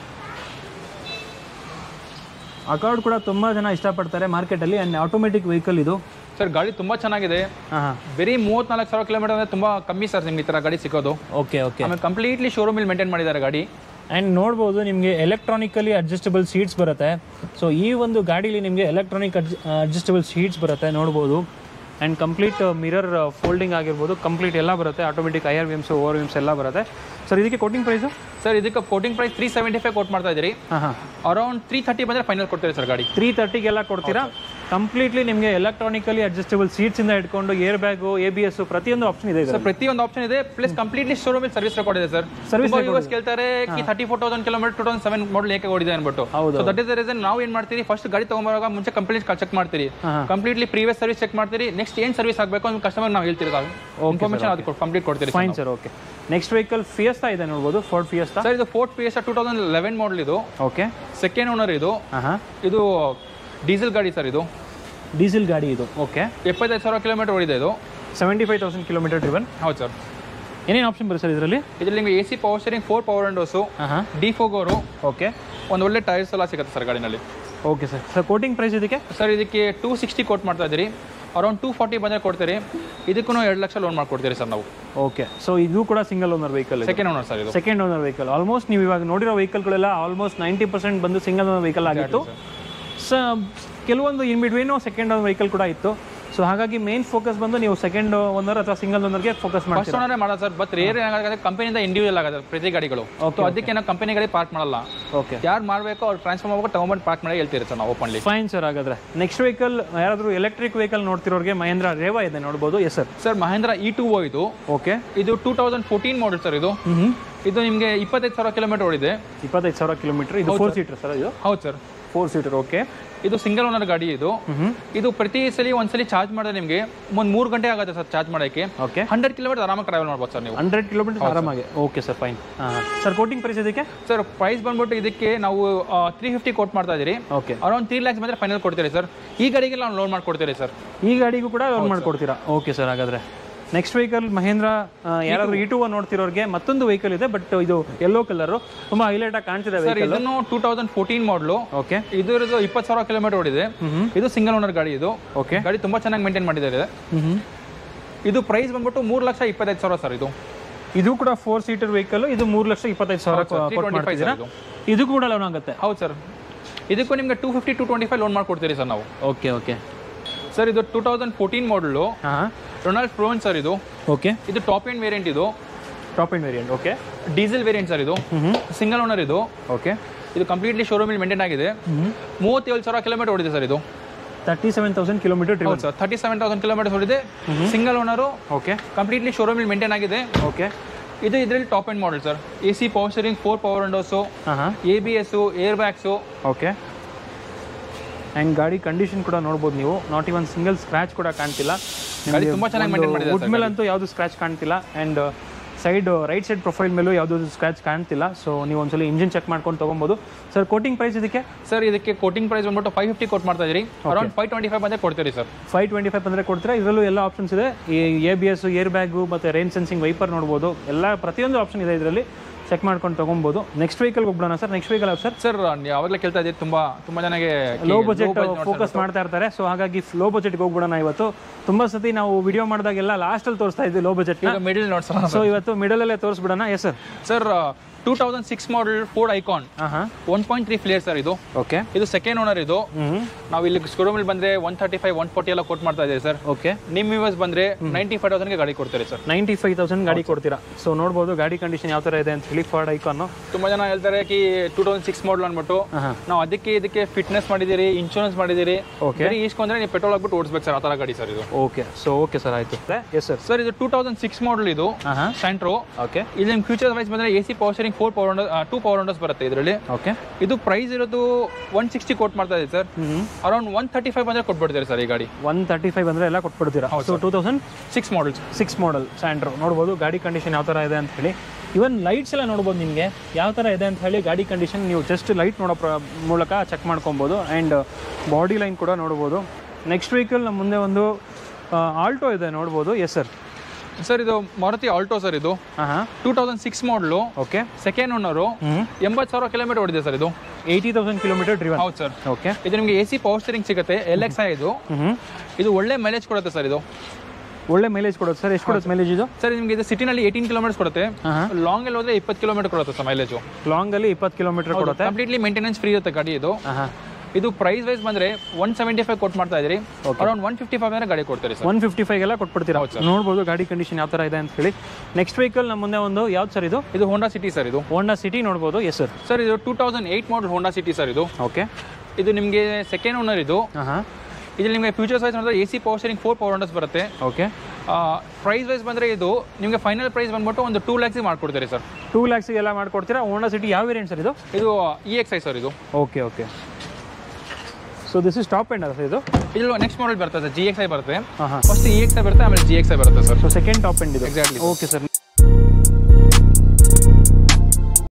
Speaker 2: Accord ಕೂಡ ತುಂಬ ಜನ ಇಷ್ಟಪಡ್ತಾರೆ ಮಾರ್ಕೆಟಲ್ಲಿ ಆ್ಯಂಡ್ ಆಟೋಮೆಟಿಕ್ ವೆಹಿಕಲ್ ಇದು
Speaker 1: ಸರ್ ಗಾಡಿ ತುಂಬಾ ಚೆನ್ನಾಗಿದೆ
Speaker 2: ಹಾಂ ಹಾಂ
Speaker 1: ಬರೀ ಮೂವತ್ನಾಲ್ಕು ಸಾವಿರ ಕಿಲೋಮೀಟರ್ ಅಂದ್ರೆ ತುಂಬಾ ಕಮ್ಮಿ ಸರ್ ನಿಮ್ಗೆ ಈ ತರ ಗಾಡಿ ಸಿಗೋದು
Speaker 2: ಓಕೆ ಓಕೆ
Speaker 1: ಆಮೇಲೆ ಕಂಪ್ಲೀಟ್ಲಿ ಶೋರೂಮ್ ಇಲ್ಲಿ ಮೇಂಟೈನ್ ಮಾಡಿದ್ದಾರೆ ಗಾಡಿ
Speaker 2: ಆ್ಯಂಡ್ ನೋಡ್ಬೋದು ನಿಮಗೆ ಎಲೆಕ್ಟ್ರಾನಿಕಲಿ ಅಡ್ಜಸ್ಟಬಲ್ ಸೀಟ್ಸ್ ಬರುತ್ತೆ ಸೊ ಈ ಒಂದು ಗಾಡೀಲಿ ನಿಮಗೆ ಎಲೆಕ್ಟ್ರಾನಿಕ್ ಅಡ್ಜಸ್ಟಬಲ್ ಸೀಟ್ಸ್ ಬರುತ್ತೆ ನೋಡ್ಬೋದು ಆ್ಯಂಡ್ ಕಂಪ್ಲೀಟ್ ಮಿರರ್ ಫೋಲ್ಡಿಂಗ್ ಆಗಿರ್ಬೋದು ಕಂಪ್ಲೀಟ್ ಎಲ್ಲ ಬರುತ್ತೆ automatic I R VMs O R VMs ಎಲ್ಲ ಬರುತ್ತೆ ಸರ್ ಇದಕ್ಕೆ ಕೋಟಿಂಗ್ ಪ್ರೈಸು
Speaker 1: ಸರ್ ಇದಕ್ಕೆ quoting price three seventy five quote ಮಾಡ್ತಾ ಇದ್ದೀರಿ
Speaker 2: ಹಾಂ ಹಾಂ
Speaker 1: ಅರೌಂಡ್ ತ್ರೀ ಥರ್ಟಿ ಬಂದ್ರೆ ಫೈನಲ್ ಕೊಡ್ತೀರಿ ಸರ್ ಗಾಡಿ
Speaker 2: ತ್ರೀ ತರ್ಟಿಗೆಲ್ಲ ಕೊಡ್ತೀರಾ ಕಂಪ್ಲೀಟ್ಲಿ ನಿಮಗೆ ಎಲೆಕ್ಟ್ರಾನಿಕಲಿ ಅಡ್ಜಸ್ಟಬಲ್ ಸೀಟ್ಸಿಂದ ಇಟ್ಕೊಂಡು air bag A B S ಪ್ರತಿಯೊಂದು ಆಪ್ಷನ್ ಇದೆ
Speaker 1: ಸರ್ ಪ್ರತಿಯೊಂದು ಆಪ್ಷನ್ ಇದೆ plus completely showroom service record ಇದೆ ಸರ್
Speaker 2: Service
Speaker 1: ಸರ್ವಿಸ್ ಯೂಸ್ ಕೇಳ್ತಾರೆ ಕಿ thirty four thousand kilometre two thousand seven model ಏಕೆ ಓಡಿದೆ ಅನ್ಬಿಟ್ಟು
Speaker 2: ಹೌದು.
Speaker 1: So that is the reason ನಾವು ಏನ್ ಮಾಡ್ತೀರಿ ಫಸ್ಟ್ ಗಾಡಿ ತಗೊಂಬರುವಾಗ ಮುಂಚೆ ಕಂಪ್ಲೀಟ್ ಚೆಕ್ ಮಾಡ್ತೀರಿ
Speaker 2: ಹಾ.
Speaker 1: ಕಂಪ್ಲೀಟ್ಲಿ ಪ್ರೀವಿಯಸ್ ಸರ್ವಿಸ್ ಚೆಕ್ ಮಾಡ್ತೀರಿ ನೆಕ್ಸ್ಟ್ ಏನ್ ಸರ್ವಿಸ್ ಆಗಬೇಕು ಅಂತ ಕಸ್ಟಮರ್ ನಾವು ಹೇಳ್ತೀರಿ ಇನ್ಫಾರ್ಮೇಶನ್ ಅದು ಕಂಪ್ಲೀಟ್ ಕೊಡ್ತೀರಿ
Speaker 2: fine sir okay next vehicle Fiesta ಇದೆ ನೋಡ್ಬೋದು ಫೋರ್ಡ್ ಫಿಯಸ್ತಾ
Speaker 1: ಸರ್ ಇದು Ford P S two thousand eleven model ಇದು
Speaker 2: ಓಕೆ
Speaker 1: ಸೆಕೆಂಡ್ ಓನರ್ ಇದು
Speaker 2: ಹಾಂ ಹಾಂ
Speaker 1: ಇದು ಡೀಸೆಲ್ ಗಾಡಿ ಸರ್ ಇದು
Speaker 2: ಡೀಸೆಲ್ ಗಾಡಿ ಇದು ಓಕೆ
Speaker 1: ಎಪ್ಪತ್ತೈದು ಸಾವಿರ ಕಿಲೋಮೀಟರ್ ಓಡಿದೆ ಇದು
Speaker 2: seventy five thousand kilometre driven
Speaker 1: ಹೌದು ಸರ್
Speaker 2: ಏನೇನು ಆಪ್ಷನ್ ಬರುತ್ತೆ ಸರ್ ಇದರಲ್ಲಿ
Speaker 1: ಇದರಲ್ಲಿ ನಿಮಗೆ A C power steering four power windows
Speaker 2: ಹಾಂ ಹಾಂ
Speaker 1: ಡಿ ಫೋಗೋರು
Speaker 2: ಓಕೆ
Speaker 1: ಒಂದು ಒಳ್ಳೆ ಟೈರ್ಸ್ ಎಲ್ಲ ಸಿಗುತ್ತೆ ಸರ್ ಗಾಡಿನಲ್ಲಿ
Speaker 2: okay sir sir quoting price ಇದಕ್ಕೆ
Speaker 1: ಸರ್ ಇದಕ್ಕೆ ಟೂ ಸಿಕ್ಸ್ಟಿ ಕೋಟ್ ಮಾಡ್ತಾ ಇದ್ದೀರಿ ಅರೌಂಡ್ ಟೂ ಫಾರ್ಟಿ ಬಂದರೆ ಕೊಡ್ತೀರಿ ಇದಕ್ಕೂ ಎರಡು ಲಕ್ಷ ಲೋನ್ ಮಾಡ್ಕೊಡ್ತೀರಿ ಸರ್ ನಾವು
Speaker 2: ಓಕೆ ಸೊ ಇದು ಕೂಡ single owner vehicle
Speaker 1: second owner sir ಇದು
Speaker 2: ಸೆಕೆಂಡ್ ಓನರ್ ವೆಹಿಕಲ್ ಆಲ್ಮೋಸ್ಟ್ ನೀವು ಇವಾಗ ನೋಡಿರೋ ವೆಹಿಕಲ್ಗಳೆಲ್ಲ ಆಲ್ಮೋಸ್ಟ್ ನೈಂಟಿ ಪರ್ಸೆಂಟ್ ಬಂದು ಸಿಂಗಲ್ ಓನರ್ ವೆಹಿಕಲ್ ಆಗಿತ್ತು ಸ ಕೆಲವೊಂದು in between second owner vehicle ಕೂಡ ಇತ್ತು ಸೊ ಹಾಗಾಗಿ ಮೇನ್ ಫೋಕಸ್ ಬಂದು ನೀವು ಸೆಕೆಂಡ್ ಓನರ್ ಅಥವಾ ಸಿಂಗಲ್ ಓನರ್ಗೆ ಫೋಕಸ್
Speaker 1: ಫಸ್ಟ್
Speaker 2: ಮಾಡ್ತೀರಾ
Speaker 1: ಓನರೇ ಮಾಡೋದು ಸರ್ ಬಟ್ ರೇರ್ ಏನಾಗುತ್ತೆ ಕಂಪನಿಯಿಂದ ಇಂಡಿವಿಜುವಲ್ ಆಗುತ್ತೆ ಪ್ರತಿ ಗಾಡಿಗಳು
Speaker 2: Okay,
Speaker 1: ಸೊ ಅದಕ್ಕೆ ನಾವು ಕಂಪನಿಗಳಿಗೆ ಪಾರ್ಕ್ ಮಾಡಲ್ಲ
Speaker 2: ಓಕೆ
Speaker 1: ಯಾರು ಮಾಡಬೇಕು ಅವ್ರು ಟ್ರಾನ್ಸ್ಫರ್ ಮಾಡ್ಬೇಕು ತಗೊಂಬಂದು ಪಾರ್ಕ್ ಮಾಡಿ ಹೇಳ್ತೀರಿ ಸರ್ ನಾವು ಓಪನ್ಲಿ
Speaker 2: ಫೈನ್ ಸರ್ ಹಾಗಾದ್ರೆ ನೆಕ್ಸ್ಟ್ ವೆಹಿಕಲ್ ಯಾರಾದರೂ ಎಲೆಕ್ಟ್ರಿಕ್ ವೆಹಿಕಲ್ ನೋಡ್ತಿರೋರಿಗೆ ಮಹೇಂದ್ರ ರೇವಾ ಇದೆ ನೋಡ್ಬೋದು yes sir
Speaker 1: sir Mahindra E two O ಇದು
Speaker 2: ಓಕೆ
Speaker 1: ಇದು two thousand fourteen model sir ಇದು
Speaker 2: ಹ್ಞೂ
Speaker 1: ಇದು ನಿಮಗೆ ಇಪ್ಪತ್ತೈದು ಸಾವಿರ ಕಿಲೋಮೀಟರ್ ಓಡಿದೆ
Speaker 2: ಇಪ್ಪತ್ತೈದು ಸಾವಿರ ಕಿಲೋಮೀಟರ್ ಇದು ಫೋರ್ ಸೀಟರ್ ಸರ್ ಇದು
Speaker 1: ಹೌದು ಸರ್
Speaker 2: ಫೋರ್ ಸೀಟರ್ ಓಕೆ
Speaker 1: ಇದು ಸಿಂಗಲ್ ಓನರ್ ಗಾಡಿ ಇದು
Speaker 2: ಹ್ಞೂ
Speaker 1: ಇದು ಪ್ರತಿ ಸಲ ಒಂದ್ಸಲಿ ಚಾರ್ಜ್ ಮಾಡಿದ್ರೆ ನಿಮಗೆ ಒಂದು ಮೂರು ಗಂಟೆ ಆಗುತ್ತೆ ಸರ್ ಚಾರ್ಜ್ ಮಾಡೋಕ್ಕೆ
Speaker 2: ಓಕೆ
Speaker 1: ಹಂಡ್ರೆಡ್ ಕಿಲೋಮೀಟರ್ ಆರಾಮಾಗಿ ಟ್ರಾವೆಲ್ ಮಾಡ್ಬೋದು ಸರ್ ನೀವು
Speaker 2: ಹಂಡ್ರೆಡ್ ಕಿಲೋಮೀಟರ್ ಆರಾಮಾಗಿ ಓಕೆ ಸರ್ ಫೈನ್ ಹಾಂ ಸರ್ ಕೋಟಿಂಗ್ ಪ್ರೈಸ್ ಇದಕ್ಕೆ
Speaker 1: ಸರ್ ಪ್ರೈಸ್ ಬಂದ್ಬಿಟ್ಟು ಇದಕ್ಕೆ ನಾವು ತ್ರೀ ಫಿಫ್ಟಿ ಕೋಟ್ ಮಾಡ್ತಾ ಇದ್ದೀರಿ
Speaker 2: ಓಕೆ
Speaker 1: ಅರೌಂಡ್ ತ್ರೀ ಲ್ಯಾಕ್ಸ್ ಬಂದರೆ ಫೈನಲ್ ಕೊಡ್ತೀರಿ ಸರ್ ಈ ಗಾಡಿಗೆ ನಾವು ಲೋನ್ ಮಾಡ್ಕೊಡ್ತೀರಿ ಸರ್
Speaker 2: ಈ ಗಾಡಿಗೂ ಕೂಡ ಲೋನ್ ಮಾಡ್ಕೊಡ್ತೀರಾ ಓಕೆ ಸರ್ ಹಾಗಾದ್ರೆ ನೆಕ್ಸ್ಟ್ ವೆಹಿಕಲ್ ಮಹೇಂದ್ರ ಆ, ಯಾರಾದ್ರೂ ಇ ಟು ಒನ್ ನೋಡ್ತಿರೋರಿಗೆ ಮತ್ತೊಂದು ವೆಹಿಕಲ್ ಇದೆ ಬಟ್ ಇದು ಯೆಲ್ಲೋ ಕಲರ್ ತುಂಬಾ ಹೈಲೈಟ್ ಆಗಿ ಕಾಣ್ತಿದೆ
Speaker 1: ಸರ್
Speaker 2: ವೆಹಿಕಲ್
Speaker 1: ಇದನ್ನು two thousand fourteen model
Speaker 2: okay
Speaker 1: ಇದರದ್ದು ಇಪ್ಪತ್ತು ಸಾವಿರ ಕಿಲೋಮೀಟರ್ ಓಡಿದೆ ಇದು ಸಿಂಗಲ್ ಓನರ್ ಗಾಡಿ ಇದು
Speaker 2: ಓಕೆ
Speaker 1: ಗಾಡಿ ತುಂಬಾ ಚೆನ್ನಾಗಿ ಮೇಂಟೈನ್ ಮಾಡಿದ್ದಾರೆ
Speaker 2: ಹ್ಮ್
Speaker 1: ಇದು ಪ್ರೈಸ್ ಬಂದ್ಬಿಟ್ಟು ಮೂರು ಲಕ್ಷ ಇಪ್ಪತ್ತೈದು ಸಾವಿರ ಸರ್ ಇದು
Speaker 2: ಇದು ಕೂಡ ಫೋರ್ ಸೀಟರ್ ವೆಹಿಕಲ್ ಇದು ಮೂರು ಲಕ್ಷ ಇಪ್ಪತ್ತೈದು ಸಾವಿರ
Speaker 1: ಹೌದು sir,
Speaker 2: ಕೊಟ್ಟು
Speaker 1: 325
Speaker 2: ಮಾಡ್ತಿದ್ದೀರಾ
Speaker 1: ಇದು.
Speaker 2: ಇದು ಕೂಡ ಲೋನ್ ಆಗುತ್ತೆ
Speaker 1: ಹೌದು ಸರ್ ಇದಕ್ಕೂ ನಿಮಗೆ two fifty to twenty five loan ಮಾಡ್ಕೊಡ್ತೀರಿ ಸರ್ ನಾವು
Speaker 2: ಓಕೆ ಓಕೆ
Speaker 1: ಸರ್ ಇದು ಟೂ ತೌಸಂಡ್ ಫೋರ್ಟೀನ್ ಮಾಡಲು
Speaker 2: ಹಾಂ
Speaker 1: ರೊನಾಲ್ಡ್ ಪ್ರೋನ್ ಸರ್ ಇದು
Speaker 2: ಓಕೆ
Speaker 1: ಇದು ಟಾಪ್ ಎಂಡ್ ವೇರಿಯಂಟ್ ಇದು
Speaker 2: top end variant okay
Speaker 1: diesel variant sir ಇದು
Speaker 2: ಹ್ಞೂ
Speaker 1: ಸಿಂಗಲ್ ಓನರ್ ಇದು
Speaker 2: ಓಕೆ
Speaker 1: ಇದು ಕಂಪ್ಲೀಟ್ಲಿ ಶೋರೂಮಲ್ಲಿ ಮೇಂಟೈನ್ ಆಗಿದೆ
Speaker 2: ಹ್ಞೂ
Speaker 1: ಮೂವತ್ತೇಳು ಸಾವಿರ ಕಿಲೋಮೀಟರ್ ಓಡಿದೆ ಸರ್ ಇದು
Speaker 2: ತರ್ಟಿ ಸೆವೆನ್ ತೌಸಂಡ್ ಕಿಲೋಮೀಟರ್
Speaker 1: ಹೌದು sir thirty seven thousand kilometre ಓಡಿದೆ ಸಿಂಗಲ್ ಓನರು
Speaker 2: ಓಕೆ
Speaker 1: ಕಂಪ್ಲೀಟ್ಲಿ ಶೋರೂಮಲ್ಲಿ ಮೇಂಟೈನ್ ಆಗಿದೆ
Speaker 2: ಓಕೆ
Speaker 1: ಇದು ಇದರಲ್ಲಿ top end model sir A C power steering four power windows
Speaker 2: ಹಾಂ ಹಾಂ
Speaker 1: A B S air bags
Speaker 2: okay and ಗಾಡಿ condition ಕೂಡ ನೋಡ್ಬೋದು ನೀವು ನಾಟ್ ಇವನ್ ಸಿಂಗಲ್ ಸ್ಕ್ರಾಚ್ ಕೂಡ ಕಾಣ್ತಿಲ್ಲ
Speaker 1: ಗಾಡಿ ತುಂಬಾ ಚೆನ್ನಾಗಿ maintain ಮಾಡಿದ್ದಾರೆ
Speaker 2: ವುಡ್ ಮೇಲಂತೂ ಯಾವುದು ಸ್ಕ್ರಾಚ್ ಕಾಣ್ತಿಲ್ಲ and side right side profile ಮೇಲೂ ಯಾವುದೂ ಸ್ಕ್ರಾಚ್ ಕಾಣ್ತಿಲ್ಲ ಸೊ ನೀವು ಒಂದ್ಸಲ ಇಂಜಿನ್ ಚೆಕ್ ಮಾಡ್ಕೊಂಡು ತೊಗೊಬೋದು ಸರ್ ಕೋಟಿಂಗ್ ಪ್ರೈಸ್ ಇದಕ್ಕೆ
Speaker 1: ಸರ್ ಇದಕ್ಕೆ ಕೋಟಿಂಗ್ ಪ್ರೈಸ್ ಬಂದ್ಬಿಟ್ಟು ಫೈವ್ ಫಿಫ್ಟಿ ಕೊಟ್ ಮಾಡ್ತಾ ಇದ್ದೀರಿ ಅರೌಂಡ್ ಫೈವ್ ಟ್ವೆಂಟಿ ಫೈವ್ ಬಂದೇ ಕೊಡ್ತೀರಿ ಸರ್
Speaker 2: ಫೈವ್ ಟ್ವೆಂಟಿ ಫೈವ್ ಬಂದರೆ ಕೊಡ್ತೀರಾ ಇದರಲ್ಲೂ ಎಲ್ಲ ಆಪ್ಷನ್ಸ್ ಇದೆ ಈ A B S air bag ಮತ್ತು ರೈನ್ ಸೆನ್ಸಿಂಗ್ ವೈಪರ್ ನೋಡ್ಬೋದು ಎಲ್ಲ ಪ್ರತಿಯೊಂದು ಆಪ್ಷನ್ ಇದೆ ಇದರಲ್ಲಿ ಚೆಕ್ ಮಾಡ್ಕೊಂಡು ತೊಗೊಬೋದು ನೆಕ್ಸ್ಟ್ ವೆಹಿಕಲ್ಗೆ ಹೋಗ್ಬಿಡೋಣ sir next vehicle sir
Speaker 1: sir ಯಾವಾಗಲೇ ಕೇಳ್ತಾ ಇದ್ದೀರಿ ತುಂಬಾ ತುಂಬಾ ಜನಗೆ
Speaker 2: ಲೋ ಬಜೆಟ್ ಫೋಕಸ್ ಮಾಡ್ತಾ ಇರ್ತಾರೆ ಸೊ ಹಾಗಾಗಿ ಲೋ ಬಜೆಟ್ಗೆ ಹೋಗ್ಬಿಡೋಣ ಇವತ್ತು ತುಂಬಾ ಸತಿ ನಾವು ವಿಡಿಯೋ ಮಾಡಿದಾಗೆಲ್ಲ ಲಾಸ್ಟಲ್ಲಿ ತೋರಿಸ್ತಾ ಇದ್ವಿ ಲೋ ಬಜೆಟ್
Speaker 1: ಈಗ ಮಿಡಲ್ ನೋಡಿ ಸರ್
Speaker 2: ಸೊ ಇವತ್ತು ಮಿಡಲಲ್ಲೇ ತೋರಿಸ್ಬಿಡೋಣ yes sir
Speaker 1: sir two thousand six model Ford Ikon
Speaker 2: ಹಾಂ ಹಾಂ
Speaker 1: one point three flair sir ಇದು
Speaker 2: ಓಕೆ
Speaker 1: ಇದು ಸೆಕೆಂಡ್ ಓನರ್ ಇದು
Speaker 2: ಹ್ಞೂ
Speaker 1: ನಾವು ಇಲ್ಲಿ ಶೋರೂಮಲ್ಲಿ ಬಂದ್ರೆ one thirty five one forty ಎಲ್ಲ ಕೊಟ್ ಮಾಡ್ತಾ ಇದ್ದೀವಿ ಸರ್
Speaker 2: ಓಕೆ
Speaker 1: ನಿಮ್ಮ ವ್ಯೂವರ್ಸ್ ಬಂದ್ರೆ ನೈಂಟಿ ಫೈವ್ ತೌಸಂಡ್ಗೆ ಗಾಡಿ ಕೊಡ್ತಾರೆ ಸರ್
Speaker 2: ನೈಂಟಿ ಫೈವ್ ತೌಸಂಡ್ ಗಾಡಿ ಕೊಡ್ತೀರಾ ಸೊ ನೋಡ್ಬೋದು ಗಾಡಿ ಕಂಡೀಷನ್ ಯಾವ ಥರ ಇದೆ ಅಂತ ಹೇಳಿ ಫಾರ್ಡ್ ಐಕಾನು
Speaker 1: ತುಂಬಾ ಜನ ಹೇಳ್ತಾರೆ ಕಿ ಟೂ ತೌಸಂಡ್ ಸಿಕ್ಸ್ ಮಾಡಲ್ ಅಂದ್ಬಿಟ್ಟು
Speaker 2: ಹಾಂ
Speaker 1: ನಾವು ಅದಕ್ಕೆ ಇದಕ್ಕೆ ಫಿಟ್ನೆಸ್ ಮಾಡಿದ್ದೀರಿ ಇನ್ಶೂರೆನ್ಸ್ ಮಾಡಿದ್ದೀರಿ
Speaker 2: Okay.
Speaker 1: ಬರೀ ಇಸ್ಕೊಂಡ್ರೆ ನೀವು ಪೆಟ್ರೋಲ್ ಹಾಕ್ಬಿಟ್ಟು ಓಡಿಸ್ಬೇಕು ಸರ್ ಆ ಥರ ಗಾಡಿ ಸರ್ ಇದು
Speaker 2: ಓಕೆ ಸೊ ಓಕೆ ಸರ್ ಆಯಿತು ಎಸ್ ಸರ್
Speaker 1: ಸರ್ ಇದು ಟೂ ತೌಸಂಡ್ ಸಿಕ್ಸ್ ಮಾಡಲ್ ಇದು
Speaker 2: ಹಾಂ ಹಾಂ
Speaker 1: ಸ್ಯಾಂಟ್ರೋ
Speaker 2: ಓಕೆ
Speaker 1: ಇದು ನಿಮ್ಮ ಫ್ಯೂಚರ್ ವೈಸ್ ಬಂದ್ರೆ A C power steering four power two power windows ಬರುತ್ತೆ ಇದರಲ್ಲಿ
Speaker 2: ಓಕೆ
Speaker 1: ಇದು ಪ್ರೈಸ್ ಇರೋದು ಒನ್ ಸಿಕ್ಸ್ಟಿ ಕೋಟ್ ಮಾಡ್ತಾ ಇದೆ ಸರ್
Speaker 2: ಹ್ಞೂ
Speaker 1: ಅರೌಂಡ್ ಒನ್ ತರ್ಟಿ ಫೈವ್ ಬಂದ್ರೆ ಕೊಟ್ಬಿಡ್ತೀರಿ ಸರ್ ಈ ಗಾಡಿ
Speaker 2: ಒನ್ ತರ್ಟಿ ಫೈವ್ ಅಂದರೆ ಎಲ್ಲ ಕೊಟ್ಬಿಡ್ತೀರಾ so two thousand
Speaker 1: six models
Speaker 2: six model Santro ನೋಡ್ಬೋದು ಗಾಡಿ ಕಂಡೀಷನ್ ಯಾವ ಥರ ಇದೆ ಅಂತ ಹೇಳಿ ಇವನ್ ಲೈಟ್ಸ್ ಎಲ್ಲ ನೋಡ್ಬೋದು ನಿಮಗೆ ಯಾವ ಥರ ಇದೆ ಅಂತ ಹೇಳಿ ಗಾಡಿ ಕಂಡೀಷನ್ ನೀವು ಜಸ್ಟ್ ಲೈಟ್ ನೋಡೋ ಪ್ರ ಮೂಲಕ ಚೆಕ್ ಮಾಡ್ಕೊಬೋದು ಆ್ಯಂಡ್ ಬಾಡಿ ಲೈನ್ ಕೂಡ ನೋಡ್ಬೋದು ನೆಕ್ಸ್ಟ್ ವೆಹಿಕಲ್ ನಮ್ಮ ಮುಂದೆ ಒಂದು ಆಲ್ಟೋ ಇದೆ ನೋಡ್ಬೋದು ಎಸ್ ಸರ್
Speaker 1: ಸರ್ ಇದು ಮಾರುತಿ ಆಲ್ಟೋ ಸರ್ ಇದು
Speaker 2: ಹಾಂ ಹಾಂ
Speaker 1: two thousand six model
Speaker 2: okay
Speaker 1: second owner
Speaker 2: ಹ್ಞೂ
Speaker 1: ಎಂಬತ್ತು ಸಾವಿರ ಕಿಲೋಮೀಟರ್ ಓಡಿದೆ ಸರ್ ಇದು
Speaker 2: ಏಯ್ಟಿ ತೌಸಂಡ್ ಕಿಲೋಮೀಟರ್ ಡ್ರಿವನ್
Speaker 1: ಹೌದು ಸರ್
Speaker 2: ಓಕೆ
Speaker 1: ಇದು ನಿಮಗೆ ಎ ಸಿ ಪವರ್ ಸ್ಟೇರಿಂಗ್ ಸಿಗುತ್ತೆ ಎಲ್ ಎಕ್ಸ್ ಐ ಇದು
Speaker 2: ಹ್ಞೂ
Speaker 1: ಇದು ಒಳ್ಳೆ ಮೈಲೇಜ್ ಕೊಡುತ್ತೆ ಸರ್ ಇದು
Speaker 2: ಒಳ್ಳೆ ಮೈಲೇಜ್ ಕೊಡೋದು ಸರ್ ಎಷ್ಟು ಕೊಡುತ್ತೆ ಮೈಲೇಜ್ ಇದು
Speaker 1: ಸರ್ ನಿಮಗೆ ಇದು ಸಿಟಿನಲ್ಲಿ ಏಯ್ಟೀನ್ ಕಿಲೋಮೀಟರ್ಸ್ ಕೊಡುತ್ತೆ
Speaker 2: ಹಾಂ ಹಾಂ
Speaker 1: ಲಾಂಗ್ ಅಲ್ಲಿ ಹೋದ್ರೆ ಇಪ್ಪತ್ತು ಕಿಲೋಮೀಟರ್ ಕೊಡುತ್ತೆ ಸರ್ ಮೈಲೇಜು
Speaker 2: ಲಾಂಗಲ್ಲಿ ಇಪ್ಪತ್ತು ಕಿಲೋಮೀಟರ್ ಕೊಡುತ್ತೆ
Speaker 1: ಕಂಪ್ಲೀಟ್ಲಿ ಮೇಂಟೆನೆನ್ಸ್ ಫ್ರೀ ಇರುತ್ತೆ ಗಾಡಿ ಇದು
Speaker 2: ಹಾಂ ಹಾಂ
Speaker 1: ಇದು ಪ್ರೈಸ್ ವೈಸ್ ಬಂದ್ರೆ ಒನ್ ಸೆವೆಂಟಿ ಫೈವ್ ಕೊಟ್ಟು ಮಾಡ್ತಾ ಇದ್ರಿ
Speaker 2: Okay.
Speaker 1: Around one fifty five ಮೇಲೆ ಗಾಡಿ ಕೊಡ್ತಾರೆ ಸರ್
Speaker 2: ಒನ್ ಫಿಫ್ಟಿ ಫೈವ್ಗೆಲ್ಲ ಕೊಟ್ಬಿಡ್ತೀರಾ
Speaker 1: ಹೌದು sir.
Speaker 2: ನೋಡ್ಬೋದು ಗಾಡಿ ಕಂಡೀಷನ್ ಯಾವ ಥರ ಇದೆ ಅಂತ ಹೇಳಿ ನೆಕ್ಸ್ಟ್ ವೆಹಿಕಲ್ ನಮ್ಮ ಮುಂದೆ ಒಂದು ಯಾವ್ದು ಸರ್ ಇದು
Speaker 1: ಇದು ಹೋಂಡಾ ಸಿಟಿ ಸರ್ ಇದು
Speaker 2: ಹೋಂಡಾ ಸಿಟಿ ನೋಡ್ಬೋದು ಎಸ್ ಸರ್
Speaker 1: ಸರ್ ಇದು two thousand eight model Honda city sir ಇದು
Speaker 2: ಓಕೆ
Speaker 1: ಇದು ನಿಮಗೆ ಸೆಕೆಂಡ್ ಓನರ್ ಇದು
Speaker 2: ಹಾಂ ಹಾಂ
Speaker 1: ಇದ್ರಲ್ಲಿ ನಿಮಗೆ ಫ್ಯೂಚರ್ಸ್ ವೈಸ್ ನೋಡಿದ್ರೆ A C power steering four power ಹೋಂಡರ್ಸ್ ಬರುತ್ತೆ
Speaker 2: ಓಕೆ
Speaker 1: ಪ್ರೈಸ್ ವೈಸ್ ಬಂದ್ರೆ ಇದು ನಿಮಗೆ ಫೈನಲ್ ಪ್ರೈಸ್ ಬಂದ್ಬಿಟ್ಟು ಒಂದು ಟೂ ಲ್ಯಾಕ್ಸಿಗೆ ಮಾಡ್ಕೊಡ್ತಾರೆ ಸರ್
Speaker 2: ಟೂ ಲ್ಯಾಕ್ಸಿಗೆಲ್ಲ ಮಾಡ್ಕೊಡ್ತೀರಾ ಹೋಂಡಾ ಸಿಟಿ ಯಾವ ವೇರಿಯಂಟ್ ಸರ್ ಇದು
Speaker 1: ಇದು ಇ ಎಕ್ಸ್ ಐ ಸರ್ ಇದು
Speaker 2: okay okay so this is top end ಅಲ್ಲ ಸರ್ ಇದು
Speaker 1: ಇದು ನೆಕ್ಸ್ಟ್ ಮಾಡಲ್ ಬರ್ತದೆ ಜಿ ಎಕ್ಸ್ ಐ ಬರುತ್ತೆ
Speaker 2: ಹಾಂ ಹಾಂ
Speaker 1: ಫಸ್ಟ್ ಇ ಎಕ್ಸ್ ಐ ಬರುತ್ತೆ ಆಮೇಲೆ ಜಿ ಎಕ್ಸ್ ಐ ಬರುತ್ತೆ sir
Speaker 2: so second top end ಇದು
Speaker 1: Exactly.
Speaker 2: Okay sir